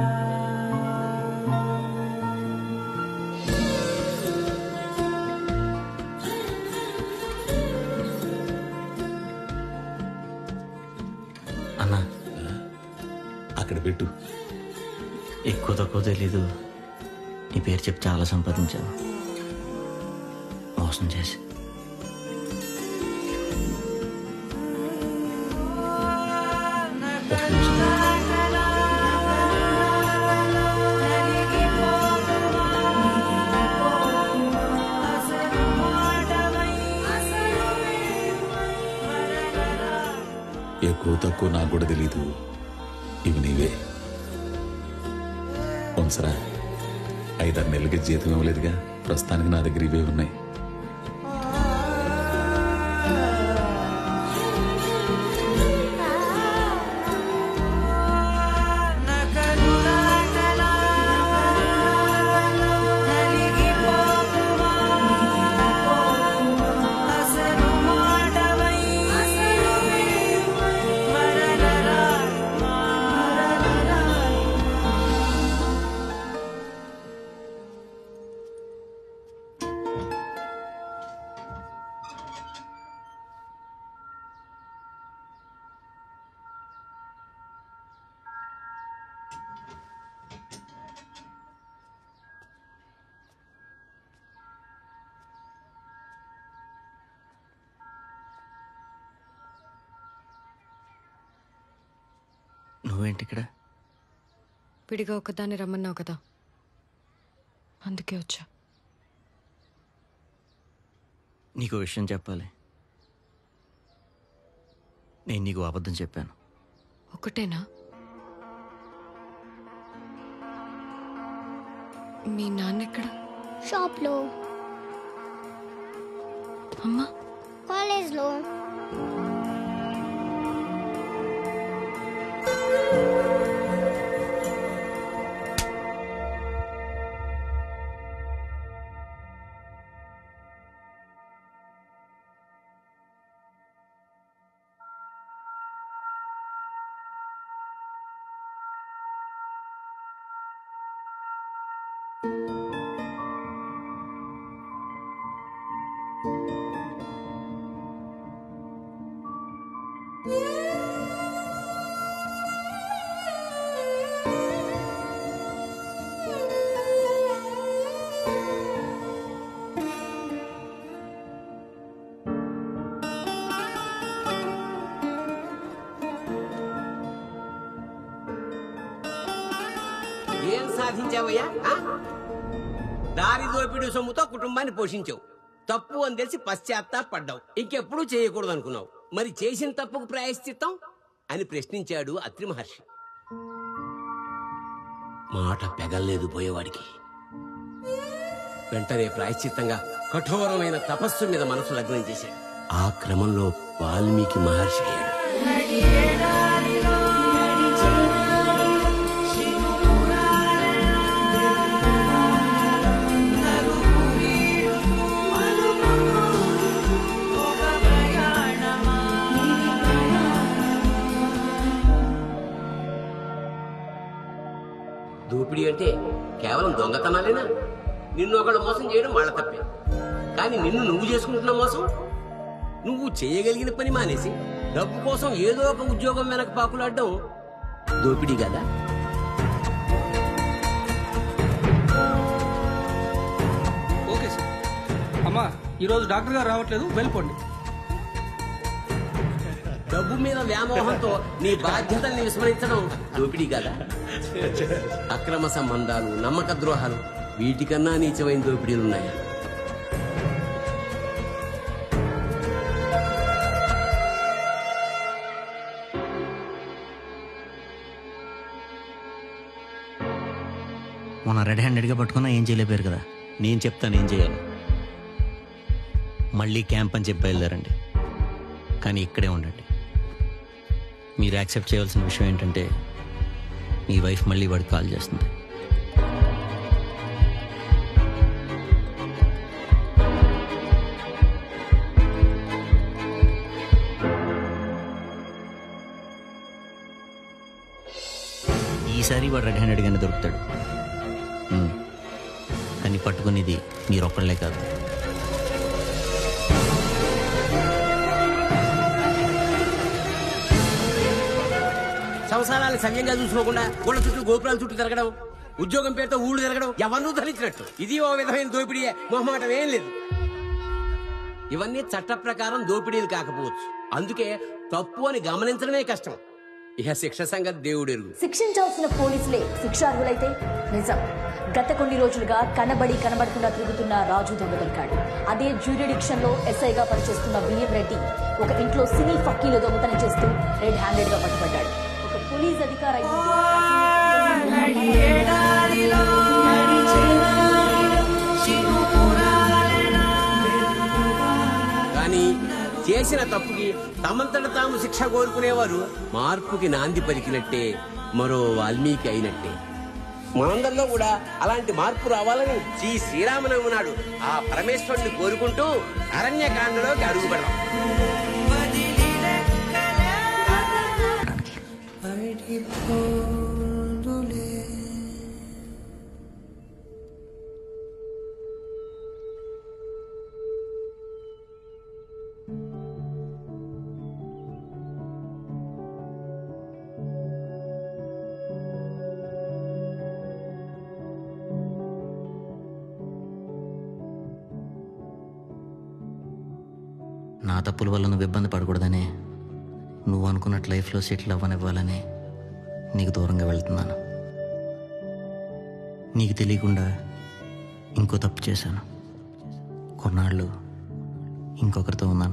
అన్నా అక్కడ పెట్టు ఎక్కువ తక్కువ తెలీదు నీ పేరు చెప్పి చాలా సంపాదించాను మోసం చేసి ఎక్కువ తక్కువ నాకు కూడా తెలీదు ఇవి నీవే ఉంచరా ఐదారు నెలలకి జీతం ఇవ్వలేదుగా ప్రస్తుతానికి నా దగ్గర ఇవే ఉన్నాయి నువ్వేంటి ఇక్కడ విడిగా ఒకదాన్ని రమ్మన్నావు కదా అందుకే వచ్చా నీకు విషయం చెప్పాలి నేను నీకు అబద్ధం చెప్పాను ఒకటేనా మీ నాన్న ఎక్కడ షాప్ లో అమ్మా కాలేజ్ లో ఏం సాధించావయ్యా ఆ? దారి దోపిడీ సొమ్ముతో కుటుంబాన్ని పోషించావు తప్పు అని తెలిసి పశ్చాత్తాపడ్డావు ఇంకెప్పుడు చేయకూడదు అనుకున్నావు మరి చేసిన తప్పుకు ప్రాయశ్చిత్తం అని ప్రశ్నించాడు అత్రి మహర్షి మాట పెగల్లేదు పోయేవాడికి వెంటనే ప్రాయశ్చిత్తంగా కఠోరమైన తపస్సు మీద మనసు లగ్నం చేశాడు ఆ క్రమంలో వాల్మీకి మహర్షి అయ్యాడు దోపిడీ అంటే కేవలం దొంగతనాలేనా నిన్ను ఒకళ్ళు మోసం చేయడం వాళ్ళ తప్పే కానీ నిన్ను నువ్వు చేసుకుంటున్న మోసం నువ్వు చేయగలిగిన పని మానేసి డబ్బు కోసం ఏదో ఒక ఉద్యోగం వెనక పాకులాడడం దోపిడీ కదా ఓకే సార్ అమ్మా ఈరోజు డాక్టర్ గారు రావట్లేదు వెళ్ళిపోండి డబ్బు మీద వ్యామోహంతో నీ బాధ్యతల్ని విస్మరించడం దోపిడీ కదా అక్రమ సంబంధాలు నమ్మక ద్రోహాలు వీటికన్నా నీచమైన దోపిడీలు ఉన్నాయా మొన్న రెడ్ హ్యాండెడ్గా పట్టుకున్నా ఏం చేయలేపారు కదా నేను చెప్తాను ఏం చేయాలి మళ్ళీ క్యాంప్ అని చెప్పి బయలుదేరండి కానీ ఇక్కడే ఉండండి మీరు యాక్సెప్ట్ చేయవలసిన విషయం ఏంటంటే మీ వైఫ్ మళ్ళీ వాడికి కాల్ చేస్తుంది ఈసారి వాడు రెడ్ హ్యాండెడ్గానే దొరుకుతాడు ఉమ్. కానీ పట్టుకునేది మీరొక్కళ్ళే కాదు సంసారాలు సవ్యంగా చూసుకోకుండా ఊళ్ళ చుట్టూ గోపురాల చుట్టూ తిరగడం ఉద్యోగం పేరుతో ఊళ్ళు తిరగడం ఎవరినూ ధరించినట్టు ఇది ఓ విధమైన దోపిడీయే మొహమాటం ఏం లేదు ఇవన్నీ చట్ట ప్రకారం దోపిడీలు కాకపోవచ్చు అందుకే తప్పు అని గమనించడమే కష్టం ఇక శిక్ష సంగతి దేవుడు ఎరుగు శిక్షించాల్సిన పోలీసులే శిక్షార్హులైతే నిజం గత కొన్ని రోజులుగా కనబడి కనబడకుండా తిరుగుతున్న రాజు దొంగ దొరికాడు అదే జ్యూరిడిక్షన్ లో ఎస్ఐగా పనిచేస్తున్న బిఎం రెడ్డి ఒక ఇంట్లో సినీ ఫక్కీలో దొంగతనం చేస్తూ రెడ్ హ్యాండెడ్ గా పట్టుబడ్డాడు ఒక పోలీస్ అధికారి కానీ చేసిన తప్పుకి తమంతట తాము శిక్ష కోరుకునేవారు మార్పుకి నాంది పలికినట్టే మరో వాల్మీకి అయినట్టే మనందరిలో కూడా అలాంటి మార్పు రావాలని శ్రీ శ్రీరామనవమి నాడు ఆ పరమేశ్వరుని కోరుకుంటూ అరణ్యకాండలోకి అడుగు పెడదాం నా తప్పుల వల్ల నువ్వు ఇబ్బంది పడకూడదనే నువ్వు అనుకున్నట్టు లైఫ్లో సెటిల్ అవ్వనివ్వాలని నీకు దూరంగా వెళ్తున్నాను నీకు తెలియకుండా ఇంకో తప్పు చేశాను కొన్నాళ్ళు ఇంకొకరితో ఉన్నాను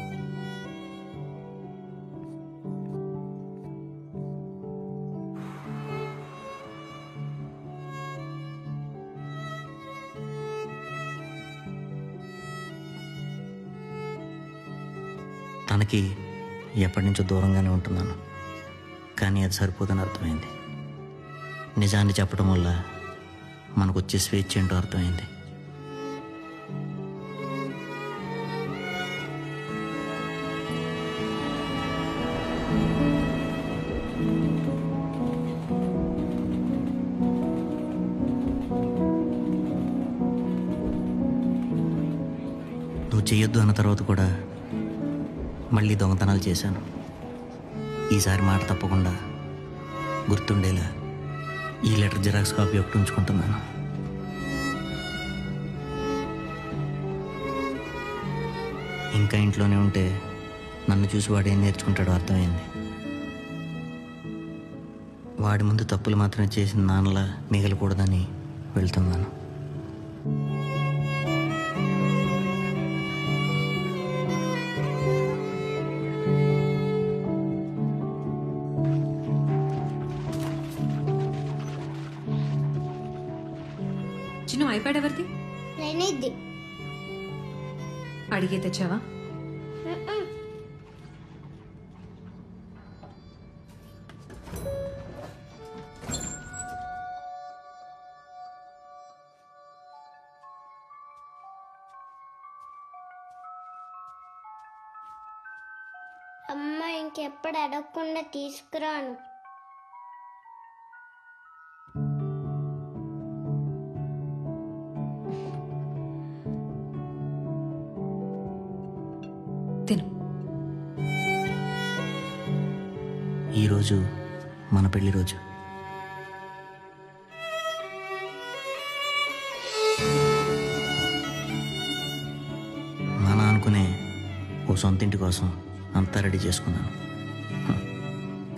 తనకి ఎప్పటి నుంచో దూరంగానే ఉంటున్నాను కానీ అది సరిపోదని అర్థమైంది నిజాన్ని చెప్పడం వల్ల మనకు వచ్చే స్వేచ్ఛ ఏంటో అర్థమైంది నువ్వు చెయ్యొద్దు అన్న తర్వాత కూడా మళ్ళీ దొంగతనాలు చేశాను ఈసారి మాట తప్పకుండా గుర్తుండేలా ఈ లెటర్ జిరాక్స్ కాపీ ఒకటి ఉంచుకుంటున్నాను ఇంకా ఇంట్లోనే ఉంటే నన్ను చూసి వాడు ఏం నేర్చుకుంటాడో అర్థమైంది వాడి ముందు తప్పులు మాత్రమే చేసిన నాన్నలా మిగలకూడదని వెళ్తున్నాను చిన్ను ఐప్యాడ్ ఎవరిది నేనిద్ది అడిగే తెచ్చావా అమ్మ ఇంకెప్పుడు అడగకుండా తీసుకురాను తిను ఈరోజు మన పెళ్లి రోజు మన అనుకునే ఓ సొంత ఇంటి కోసం అంతా రెడీ చేసుకున్నాను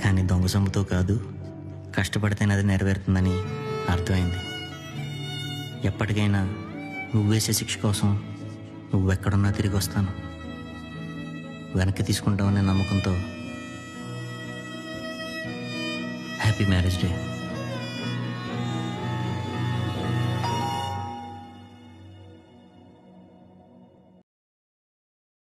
కానీ దొంగ సొమ్ముతో కాదు కష్టపడితేనే అది నెరవేరుతుందని అర్థమైంది ఎప్పటికైనా నువ్వు వేసే శిక్ష కోసం నువ్వెక్కడున్నా తిరిగి వస్తాను వెనక్కి తీసుకుంటావనే నమ్మకంతో హ్యాపీ మ్యారేజ్ డే